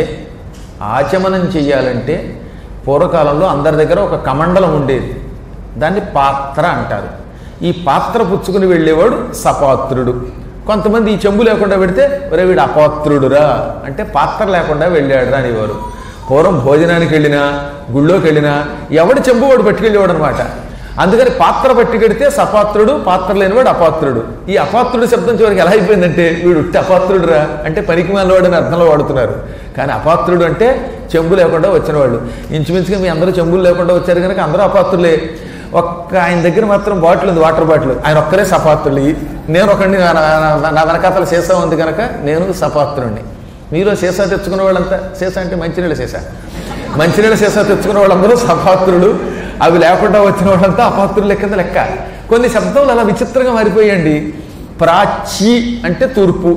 ఆచమనం చేయాలంటే పూర్వకాలంలో అందరి దగ్గర ఒక కమండలం ఉండేది దాన్ని పాత్ర అంటారు ఈ పాత్ర పుచ్చుకుని వెళ్ళేవాడు సపాత్రుడు కొంతమంది ఈ చెంబు లేకుండా పెడితే ఒరే వీడు అపాత్రుడురా అంటే పాత్ర లేకుండా వెళ్ళాడురా అనేవారు పూర్వం భోజనానికి వెళ్ళినా గుళ్ళోకి వెళ్ళినా ఎవడి చెంబు వాడు పట్టుకెళ్ళేవాడు అనమాట అందుకని పాత్ర పట్టుకెడితే సపాత్రుడు పాత్ర లేనివాడు అపాత్రుడు ఈ అపాత్రుడు శబ్దం చివరికి ఎలా అయిపోయిందంటే వీడు ఉట్టి అపాత్రుడురా అంటే పనికి మాలవాడు అని అర్థంలో వాడుతున్నారు కానీ అపాత్రుడు అంటే చెంబు లేకుండా వచ్చిన వాళ్ళు ఇంచుమించుగా మీ అందరూ చెంబులు లేకుండా వచ్చారు కనుక అందరూ అపాత్రులే ఒక్క ఆయన దగ్గర మాత్రం బాటిల్ ఉంది వాటర్ బాటిల్ ఆయన ఒక్కరే సపాత్రులు నేను ఒకడిని నా- నా- నా వెనకాతల సీసా ఉంది కనుక నేను సపాత్రుడిని మీరు సీసా తెచ్చుకున్న వాళ్ళంతా సీసా అంటే మంచినీళ్ళ సీసా మంచినీళ్ళ సీసా తెచ్చుకున్న వాళ్ళందరూ సపాత్రులు అవి లేకుండా వచ్చిన వాళ్ళంతా అపాత్రులు లెక్క లెక్క కొన్ని శబ్దాలు అలా విచిత్రంగా మారిపోయండి ప్రాచి అంటే తూర్పు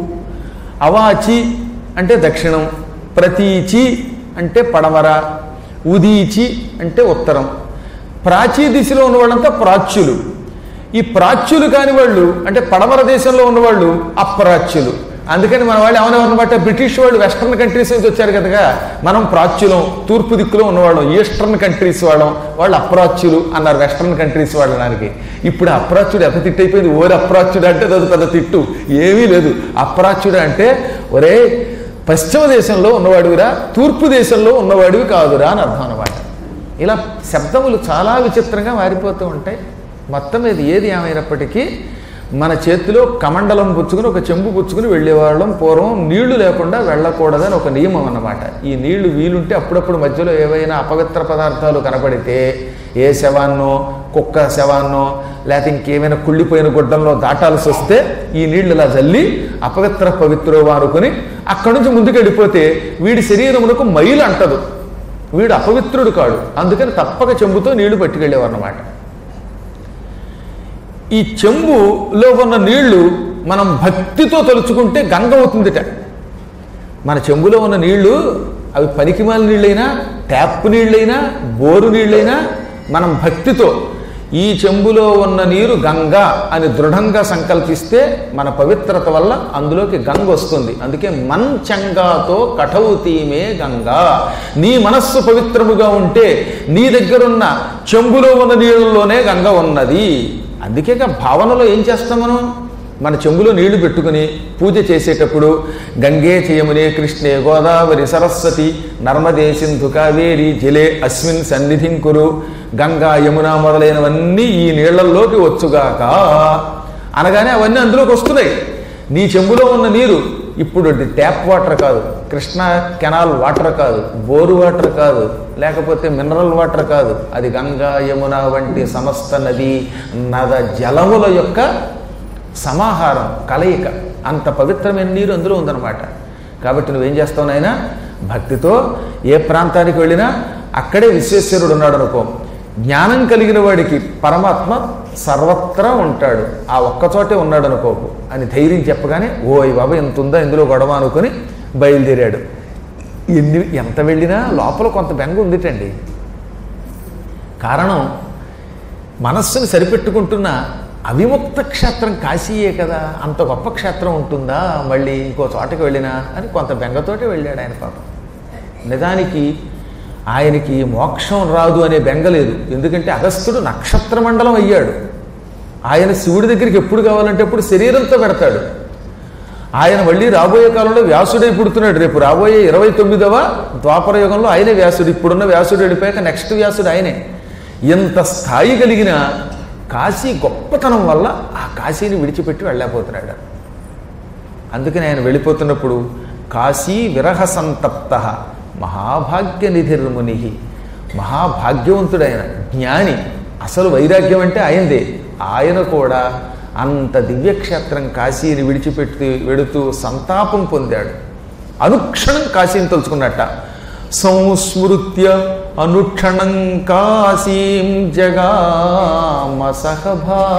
అవాచి అంటే దక్షిణం ప్రతీచి అంటే పడమర ఉదీచి అంటే ఉత్తరం ప్రాచీ దిశలో ఉన్న వాళ్ళంతా ప్రాచ్యులు ఈ ప్రాచ్యులు కాని వాళ్ళు అంటే పడమర దేశంలో ఉన్నవాళ్ళు అప్రాచ్యులు అందుకని మన వాళ్ళు ఏమనేవారనమాట బ్రిటిష్ వాళ్ళు వెస్ట్రన్ కంట్రీస్ నుంచి వచ్చారు కదా మనం ప్రాచ్యులం తూర్పు దిక్కులో ఉన్నవాళ్ళం ఈస్టర్న్ కంట్రీస్ వాళ్ళం వాళ్ళు అప్రాచ్యులు అన్నారు వెస్ట్రన్ కంట్రీస్ వాళ్ళడానికి ఇప్పుడు అప్రాచ్యుడు ఎంత తిట్టు అయిపోయింది ఓరి అప్రాచ్యుడు అంటే అది పెద్ద తిట్టు ఏమీ లేదు అప్రాచ్యుడు అంటే ఒరే పశ్చిమ దేశంలో ఉన్నవాడివిరా తూర్పు దేశంలో ఉన్నవాడివి కాదురా అని అర్థం అనమాట ఇలా శబ్దములు చాలా విచిత్రంగా మారిపోతూ ఉంటాయి మొత్తం మీద ఏది ఏమైనప్పటికీ మన చేతిలో కమండలం పుచ్చుకుని ఒక చెంబు పుచ్చుకుని వెళ్ళేవాళ్ళం పూర్వం నీళ్లు లేకుండా వెళ్ళకూడదని ఒక నియమం అన్నమాట ఈ నీళ్లు వీలుంటే అప్పుడప్పుడు మధ్యలో ఏవైనా అపవిత్ర పదార్థాలు కనపడితే ఏ శవాన్నో కుక్క శవాన్నో లేకపోతే ఇంకేమైనా కుళ్ళిపోయిన గుడ్డంలో దాటాల్సి వస్తే ఈ నీళ్లు ఇలా జల్లి అపవిత్ర పవిత్రో అనుకుని అక్కడి నుంచి ముందుకు వెళ్ళిపోతే వీడి శరీరమునకు మైలు అంటదు వీడు అపవిత్రుడు కాడు అందుకని తప్పక చెంబుతో నీళ్లు పట్టుకెళ్ళేవారు అన్నమాట ఈ చెంబులో ఉన్న నీళ్లు మనం భక్తితో తలుచుకుంటే గంగ అవుతుందిట మన చెంబులో ఉన్న నీళ్లు అవి పనికిమాల నీళ్ళైనా ట్యాప్ నీళ్ళైనా బోరు నీళ్ళైనా మనం భక్తితో ఈ చెంబులో ఉన్న నీరు గంగ అని దృఢంగా సంకల్పిస్తే మన పవిత్రత వల్ల అందులోకి గంగ వస్తుంది అందుకే మన్ చంగాతో కఠౌతీమే గంగా నీ మనస్సు పవిత్రముగా ఉంటే నీ దగ్గరున్న చెంబులో ఉన్న నీళ్ళలోనే గంగ ఉన్నది అందుకే ఇక భావనలో ఏం చేస్తాం మనం మన చెంబులో నీళ్లు పెట్టుకుని పూజ చేసేటప్పుడు గంగే చేయమునే కృష్ణే గోదావరి సరస్వతి నర్మదే సింధు కావేరి జలే అస్మిన్ సన్నిధిం కురు గంగా యమున మొదలైనవన్నీ ఈ నీళ్లల్లోకి వచ్చుగాక అనగానే అవన్నీ అందులోకి వస్తున్నాయి నీ చెంబులో ఉన్న నీరు ఇప్పుడు ట్యాప్ వాటర్ కాదు కృష్ణా కెనాల్ వాటర్ కాదు బోరు వాటర్ కాదు లేకపోతే మినరల్ వాటర్ కాదు అది గంగా యమున వంటి సమస్త నది నద జలముల యొక్క సమాహారం కలయిక అంత పవిత్రమైన నీరు అందులో ఉందన్నమాట కాబట్టి నువ్వేం చేస్తావు నాయనా భక్తితో ఏ ప్రాంతానికి వెళ్ళినా అక్కడే విశ్వేశ్వరుడు ఉన్నాడు అనుకో జ్ఞానం కలిగిన వాడికి పరమాత్మ సర్వత్రా ఉంటాడు ఆ ఒక్కచోటే ఉన్నాడు అనుకోకు అని ధైర్యం చెప్పగానే ఓయ్ బాబా ఎంత ఉందా ఇందులో గొడవ అనుకుని బయలుదేరాడు ఎన్ని ఎంత వెళ్ళినా లోపల కొంత బెంగ ఉందిటండి కారణం మనస్సును సరిపెట్టుకుంటున్న అవిముక్త క్షేత్రం కాశీయే కదా అంత గొప్ప క్షేత్రం ఉంటుందా మళ్ళీ ఇంకో చోటకి వెళ్ళినా అని కొంత బెంగతోటి వెళ్ళాడు ఆయన పాపం నిజానికి ఆయనకి మోక్షం రాదు అనే బెంగ లేదు ఎందుకంటే అగస్త్యుడు నక్షత్ర మండలం అయ్యాడు ఆయన శివుడి దగ్గరికి ఎప్పుడు కావాలంటే ఎప్పుడు శరీరంతో పెడతాడు ఆయన మళ్ళీ రాబోయే కాలంలో వ్యాసుడే పుడుతున్నాడు రేపు రాబోయే ఇరవై తొమ్మిదవ ద్వాపర యుగంలో ఆయనే వ్యాసుడు ఇప్పుడున్న వ్యాసుడు వెళ్ళిపోయాక నెక్స్ట్ వ్యాసుడు ఆయనే ఇంత స్థాయి కలిగిన కాశీ గొప్పతనం వల్ల ఆ కాశీని విడిచిపెట్టి వెళ్ళలేకపోతున్నాడు అందుకని ఆయన వెళ్ళిపోతున్నప్పుడు కాశీ విరహ సంతప్త మహాభాగ్య నిధిర్ముని మహాభాగ్యవంతుడైన జ్ఞాని అసలు వైరాగ్యం అంటే ఆయనదే ఆయన కూడా అంత దివ్యక్షేత్రం కాశీని విడిచిపెట్టి వెడుతూ సంతాపం పొందాడు అనుక్షణం కాశీని తలుచుకున్నట్ట సంస్మృత్య అనుక్షణం కాశీం జగామ సహ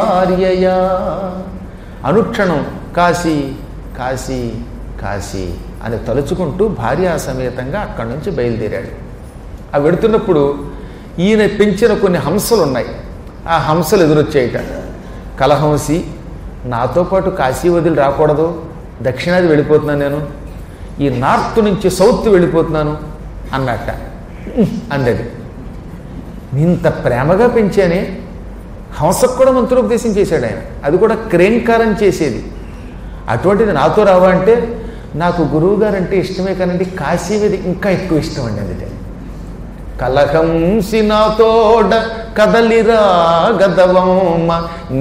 భార్యయా అనుక్షణం కాశీ కాశీ కాశీ అని తలుచుకుంటూ భార్యా సమేతంగా అక్కడి నుంచి బయలుదేరాడు ఆ వెడుతున్నప్పుడు ఈయన పెంచిన కొన్ని హంసలు ఉన్నాయి ఆ హంసలు ఎదురొచ్చాయిట కలహంసి నాతో పాటు కాశీ వదిలి రాకూడదు దక్షిణాది వెళ్ళిపోతున్నాను నేను ఈ నార్త్ నుంచి సౌత్ వెళ్ళిపోతున్నాను అన్నట్ట "ఉహ్" అందది ఇంత ప్రేమగా పెంచానే హంసకు కూడా మంత్రోపదేశం చేశాడు ఆయన అది కూడా క్రేంకారం చేసేది అటువంటిది నాతో రావా అంటే నాకు గురువు గారు అంటే ఇష్టమే కానండి కాశీ మీద ఇంకా ఎక్కువ ఇష్టం అండి అది కలహంసి నాతోడ కదలిరా గదవమ్మ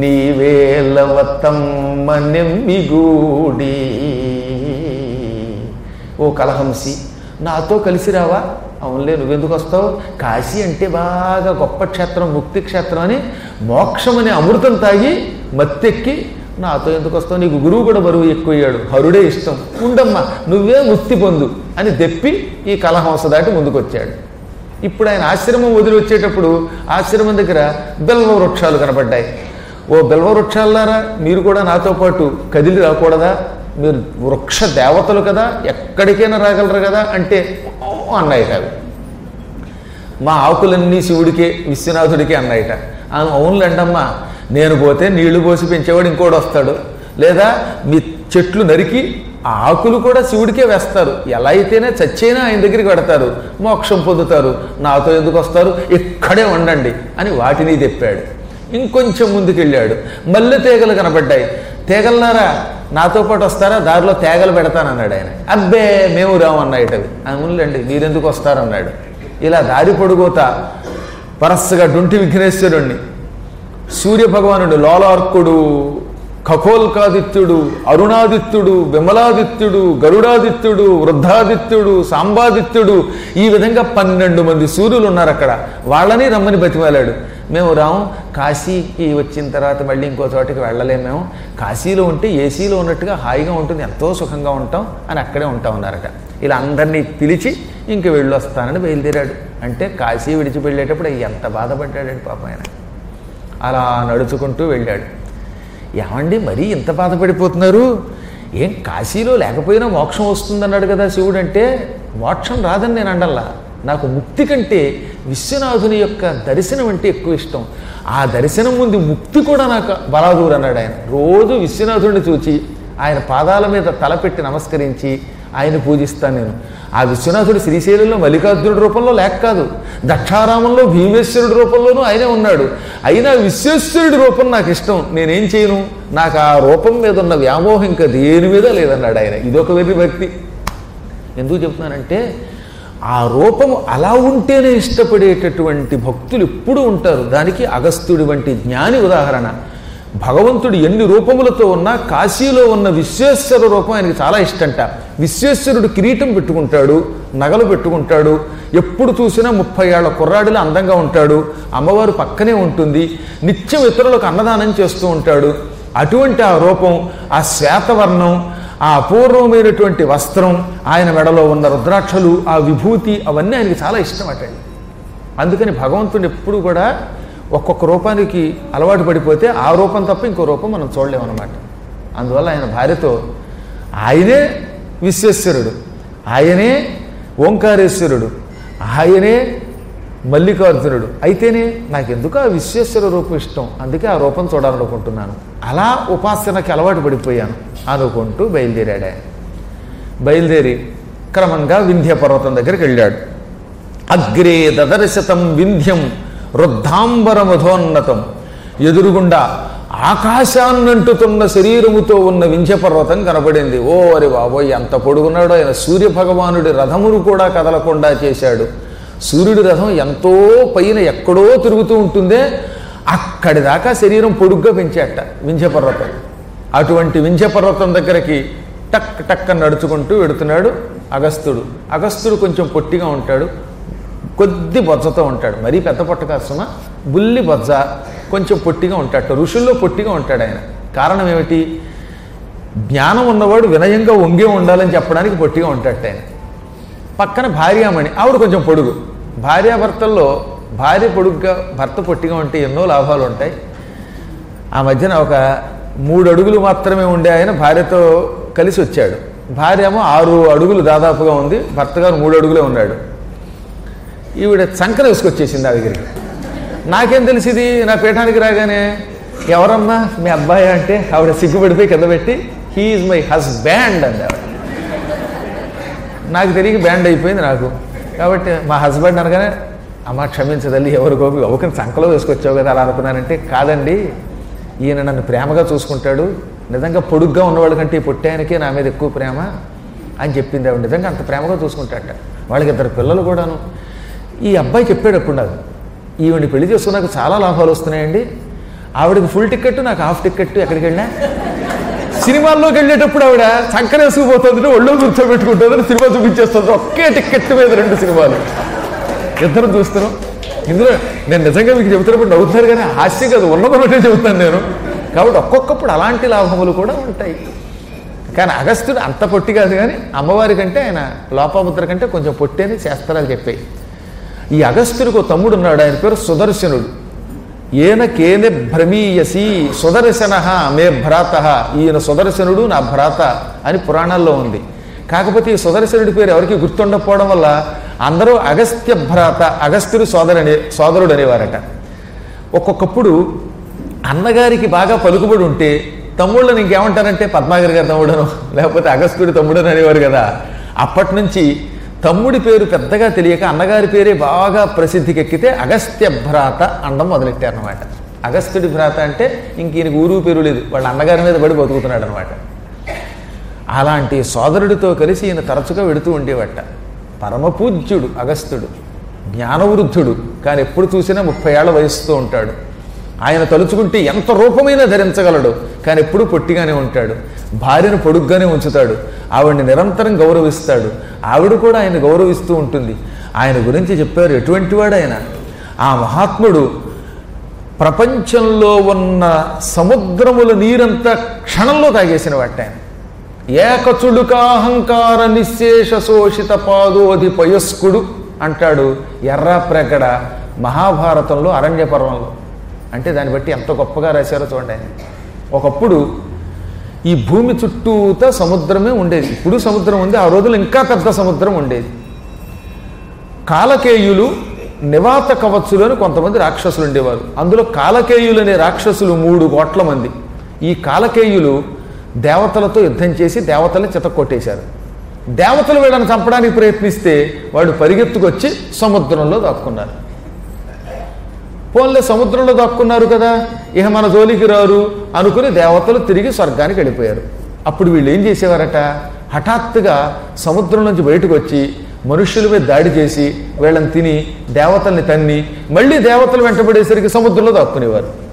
నీవేలవతమ్మ నెమ్మిగూడి ఓ కలహంసి నాతో కలిసి రావా అవునులే నువ్వెందుకు వస్తావు కాశీ అంటే బాగా గొప్ప క్షేత్రం ముక్తి క్షేత్రం అని మోక్షం అనే అమృతం తాగి మత్తెక్కి నాతో ఎందుకు వస్తావు నీకు గురువు కూడా బరువు ఎక్కువయ్యాడు హరుడే ఇష్టం ఉండమ్మా నువ్వే ముక్తి పొందు అని దెప్పి ఈ కలహంస దాటి ముందుకొచ్చాడు ఇప్పుడు ఆయన ఆశ్రమం వదిలి వచ్చేటప్పుడు ఆశ్రమం దగ్గర బెల్వ వృక్షాలు కనపడ్డాయి ఓ బెల్వ వృక్షాలారా మీరు కూడా నాతో పాటు కదిలి రాకూడదా మీరు వృక్ష దేవతలు కదా ఎక్కడికైనా రాగలరు కదా అంటే "ఓ" అన్నాయిట అవి మా ఆకులన్నీ శివుడికే విశ్వనాథుడికే అన్నాయిట ఆమె అవునులేండమ్మా నేను పోతే నీళ్లు పోసి పెంచేవాడు ఇంకోటి వస్తాడు లేదా మీ చెట్లు నరికి ఆ ఆకులు కూడా శివుడికే వేస్తారు ఎలా అయితేనే చచ్చైనా ఆయన దగ్గరికి పెడతారు మోక్షం పొందుతారు నాతో ఎందుకు వస్తారు ఇక్కడే ఉండండి అని వాటిని తెప్పాడు ఇంకొంచెం ముందుకెళ్ళాడు మల్లె తీగలు కనబడ్డాయి తీగలన్నారా నాతో పాటు వస్తారా దారిలో తేగలు పెడతానన్నాడు ఆయన అబ్బే మేము రామన్నాయిటవి అవునులేండి మీరెందుకు వస్తారన్నాడు ఇలా దారి పొడుగోత పరస్సుగా డుంటి విఘ్నేశ్వరుణ్ణి సూర్యభగవానుడు లోలార్కుడు ఖగోల్కాదిత్యుడు అరుణాదిత్యుడు విమలాదిత్యుడు గరుడాదిత్యుడు వృద్ధాదిత్యుడు సాంబాదిత్యుడు ఈ విధంగా పన్నెండు మంది సూర్యులు ఉన్నారు అక్కడ వాళ్ళని రమ్మని బతిమాలాడు మేము రాము కాశీకి వచ్చిన తర్వాత మళ్ళీ ఇంకో చోటికి వెళ్ళలేము మేము కాశీలో ఉంటే ఏసీలో ఉన్నట్టుగా హాయిగా ఉంటుంది ఎంతో సుఖంగా ఉంటాం అని అక్కడే ఉంటాం ఉన్నారట ఇలా అందరినీ పిలిచి ఇంక వెళ్ళొస్తానని బయలుదేరాడు అంటే కాశీ విడిచి వెళ్ళేటప్పుడు ఎంత బాధపడ్డాడండి పాపం ఆయన అలా నడుచుకుంటూ వెళ్ళాడు ఏమండి మరీ ఇంత బాధపడిపోతున్నారు ఏం కాశీలో లేకపోయినా మోక్షం వస్తుందన్నాడు కదా శివుడు అంటే మోక్షం రాదని నేను అండల్లా నాకు ముక్తి కంటే విశ్వనాథుని యొక్క దర్శనం అంటే ఎక్కువ ఇష్టం ఆ దర్శనం ముందు ముక్తి కూడా నాకు బలాదూరు అన్నాడు ఆయన రోజు విశ్వనాథుడిని చూచి ఆయన పాదాల మీద తలపెట్టి నమస్కరించి ఆయన పూజిస్తాను నేను ఆ విశ్వనాథుడు శ్రీశైలంలో మల్లికార్జునుడి రూపంలో లేక కాదు దక్షారామంలో భీమేశ్వరుడి రూపంలోనూ ఆయనే ఉన్నాడు అయినా విశ్వేశ్వరుడి రూపం నాకు ఇష్టం నేనేం చేయను నాకు ఆ రూపం మీద ఉన్న వ్యామోహం ఇంకా దేని మీద లేదన్నాడు ఆయన ఇదొక వెర్రి భక్తి ఎందుకు చెప్తున్నానంటే ఆ రూపము అలా ఉంటేనే ఇష్టపడేటటువంటి భక్తులు ఎప్పుడూ ఉంటారు దానికి అగస్త్యుడి వంటి జ్ఞాని ఉదాహరణ భగవంతుడు ఎన్ని రూపములతో ఉన్నా కాశీలో ఉన్న విశ్వేశ్వర రూపం ఆయనకి చాలా ఇష్టంట విశ్వేశ్వరుడు కిరీటం పెట్టుకుంటాడు నగలు పెట్టుకుంటాడు ఎప్పుడు చూసినా ముప్పై ఏళ్ల కుర్రాడిలో అందంగా ఉంటాడు అమ్మవారు పక్కనే ఉంటుంది నిత్యం ఇతరులకు అన్నదానం చేస్తూ ఉంటాడు అటువంటి ఆ రూపం ఆ శ్వేతవర్ణం ఆ అపూర్వమైనటువంటి వస్త్రం ఆయన మెడలో ఉన్న రుద్రాక్షలు ఆ విభూతి అవన్నీ ఆయనకి చాలా ఇష్టం అటండి అందుకని భగవంతుడు ఎప్పుడు కూడా ఒక్కొక్క రూపానికి అలవాటు పడిపోతే ఆ రూపం తప్ప ఇంకో రూపం మనం చూడలేమన్నమాట అందువల్ల ఆయన భార్యతో ఆయనే విశ్వేశ్వరుడు ఆయనే ఓంకారేశ్వరుడు ఆయనే మల్లికార్జునుడు అయితేనే నాకు ఎందుకు ఆ విశ్వేశ్వర రూపం ఇష్టం అందుకే ఆ రూపం చూడాలనుకుంటున్నాను అలా ఉపాసనకి అలవాటు పడిపోయాను అనుకుంటూ బయలుదేరాడు ఆయన బయలుదేరి క్రమంగా వింధ్య పర్వతం దగ్గరికి వెళ్ళాడు అగ్రే దదర్శతం వింధ్యం వృద్ధాంబరమధోన్నతం ఎదురుగుండా ఆకాశాన్నంటుతున్న శరీరముతో ఉన్న వింధ్య పర్వతం కనపడింది ఓ అరే బాబోయ్ ఎంత పొడుగున్నాడో ఆయన సూర్య భగవానుడి రథమును కూడా కదలకుండా చేశాడు సూర్యుడి రథం ఎంతో పైన ఎక్కడో తిరుగుతూ ఉంటుందే అక్కడి దాకా శరీరం పొడుగ్గా పెంచాట వింధ్య పర్వతం అటువంటి వింధ్య పర్వతం దగ్గరికి టక్ టక్ అని నడుచుకుంటూ వెడుతున్నాడు అగస్త్యుడు అగస్త్యుడు కొంచెం పొట్టిగా ఉంటాడు కొద్ది బొజ్జతో ఉంటాడు మరీ పెద్ద పొట్ట కాస్తున్న బుల్లి బొజ్జ కొంచెం పొట్టిగా ఉంటాడు ఋషుల్లో పొట్టిగా ఉంటాడు ఆయన కారణం ఏమిటి జ్ఞానం ఉన్నవాడు వినయంగా వంగే ఉండాలని చెప్పడానికి పొట్టిగా ఉంటాడు ఆయన పక్కన భార్యామణి ఆవిడ కొంచెం పొడుగు భార్యాభర్తల్లో భార్య పొడుగ్గా భర్త పొట్టిగా ఉంటే ఎన్నో లాభాలు ఉంటాయి ఆ మధ్యన ఒక మూడు అడుగులు మాత్రమే ఉండే ఆయన భార్యతో కలిసి వచ్చాడు భార్య ఏమో ఆరు అడుగులు దాదాపుగా ఉంది భర్త గారు మూడు అడుగులే ఉన్నాడు ఈవిడ చంకన వేసుకొచ్చేసింది ఆ దగ్గరికి నాకేం తెలిసింది నా పీఠానికి రాగానే ఎవరమ్మా మీ అబ్బాయి అంటే ఆవిడ సిగ్గుపడిపోయి కింద పెట్టి హీఈ్ మై హస్బెండ్ అంది ఆవిడ నాకు తిరిగి బ్యాండ్ అయిపోయింది నాకు కాబట్టి మా హస్బెండ్ అనగానే అమ్మ క్షమించదల్లి ఎవరు గోపి ఒకరిని చంకలో వేసుకొచ్చావు కదా అలా అనుకున్నానంటే కాదండి ఈయన నన్ను ప్రేమగా చూసుకుంటాడు నిజంగా పొడుగ్గా ఉన్నవాళ్ళ కంటే ఈ పొట్టాయనకే నా మీద ఎక్కువ ప్రేమ అని చెప్పింది ఆవిడ నిజంగా అంత ప్రేమగా చూసుకుంటాడట వాళ్ళకి ఇద్దరు పిల్లలు కూడాను ఈ అబ్బాయి చెప్పాడు అప్పుడు నాకు ఈవిని పెళ్లి చేసుకున్నాక చాలా లాభాలు వస్తున్నాయండి ఆవిడకి ఫుల్ టికెట్ నాకు హాఫ్ టికెట్ ఎక్కడికి వెళ్ళినా సినిమాల్లోకి వెళ్ళేటప్పుడు ఆవిడ చంకరేసుకుపోతుంది ఒళ్ళో కూర్చోబెట్టుకుంటుంది సినిమా చూపించేస్తుంది ఒకే టికెట్ మీద రెండు సినిమాలు ఇద్దరు చూస్తున్నాం ఇందులో నేను నిజంగా మీకు చెబుతున్నప్పుడు నవ్వుతున్నారు కానీ హాస్యం కాదు ఉన్నదొకటే చెబుతాను నేను కాబట్టి ఒక్కొక్కప్పుడు అలాంటి లాభములు కూడా ఉంటాయి కానీ అగస్త్యుడు అంత పొట్టి కాదు కానీ అమ్మవారి కంటే ఆయన లోపాముద్ర కంటే కొంచెం పొట్టి అని శాస్త్రాలు చెప్పాయి ఈ అగస్త్యుడికి ఒక తమ్ముడు ఉన్నాడు ఆయన పేరు సుదర్శనుడు ఏన కేనే భ్రమీయసి సుదర్శన మే భ్రాత ఈయన సుదర్శనుడు నా భ్రాత అని పురాణాల్లో ఉంది కాకపోతే ఈ సుదర్శనుడి పేరు ఎవరికి గుర్తుండకపోవడం వల్ల అందరూ అగస్త్య భ్రాత అగస్త్యుడు సోదరుని సోదరుడు అనేవారట ఒక్కొక్కప్పుడు అన్నగారికి బాగా పలుకుబడి ఉంటే తమ్ముళ్ళని ఇంకేమంటారంటే పద్మాగర్ గారి తమ్ముడను లేకపోతే అగస్త్యుడి తమ్ముడని అనేవారు కదా అప్పటి నుంచి తమ్ముడి పేరు పెద్దగా తెలియక అన్నగారి పేరే బాగా ప్రసిద్ధికి ఎక్కితే అగస్త్య భ్రాత అండం మొదలెట్టారనమాట అగస్త్యుడి భ్రాత అంటే ఇంక ఈయనకి ఊరు పేరు లేదు వాళ్ళ అన్నగారి మీద పడి బతుకుతున్నాడు అనమాట అలాంటి సోదరుడితో కలిసి ఈయన తరచుగా వెడుతూ ఉండేవట పరమపూజ్యుడు అగస్త్యుడు జ్ఞానవృద్ధుడు కానీ ఎప్పుడు చూసినా ముప్పై ఏళ్ల వయసుతో ఉంటాడు ఆయన తలుచుకుంటే ఎంత రూపమైనా ధరించగలడు కానీ ఎప్పుడూ పొట్టిగానే ఉంటాడు భార్యను పొడుగ్గానే ఉంచుతాడు ఆవిడ్ని నిరంతరం గౌరవిస్తాడు ఆవిడ కూడా ఆయన గౌరవిస్తూ ఉంటుంది ఆయన గురించి చెప్పారు ఎటువంటి వాడు ఆయన ఆ మహాత్ముడు ప్రపంచంలో ఉన్న సముద్రముల నీరంతా క్షణంలో తాగేసిన వాట ఆయన ఏకచుడుకాహంకార నిశేష శోషిత పాదోధి పయస్కుడు అంటాడు ఎర్రాప్రగడ మహాభారతంలో అరణ్య పర్వంలో అంటే దాన్ని బట్టి ఎంత గొప్పగా రాశారో చూడండి ఆయన ఒకప్పుడు ఈ భూమి చుట్టూతా సముద్రమే ఉండేది ఇప్పుడు సముద్రం ఉంది ఆ రోజులు ఇంకా పెద్ద సముద్రం ఉండేది కాలకేయులు నివాత కవచ్చులు అని కొంతమంది రాక్షసులు ఉండేవారు అందులో కాలకేయులు అనే రాక్షసులు మూడు కోట్ల మంది ఈ కాలకేయులు దేవతలతో యుద్ధం చేసి దేవతల్ని చితక్కొట్టేశారు దేవతలు వీళ్ళని చంపడానికి ప్రయత్నిస్తే వాడు పరిగెత్తుకొచ్చి సముద్రంలో దాక్కున్నారు పోన్లే సముద్రంలో దాక్కున్నారు కదా ఇక మన జోలికి రారు అనుకుని దేవతలు తిరిగి స్వర్గానికి వెళ్ళిపోయారు అప్పుడు వీళ్ళు ఏం చేసేవారట హఠాత్తుగా సముద్రం నుంచి బయటకు వచ్చి మనుష్యుల మీద దాడి చేసి వీళ్ళని తిని దేవతల్ని తన్ని మళ్ళీ దేవతలు వెంటబడేసరికి సముద్రంలో దాక్కునేవారు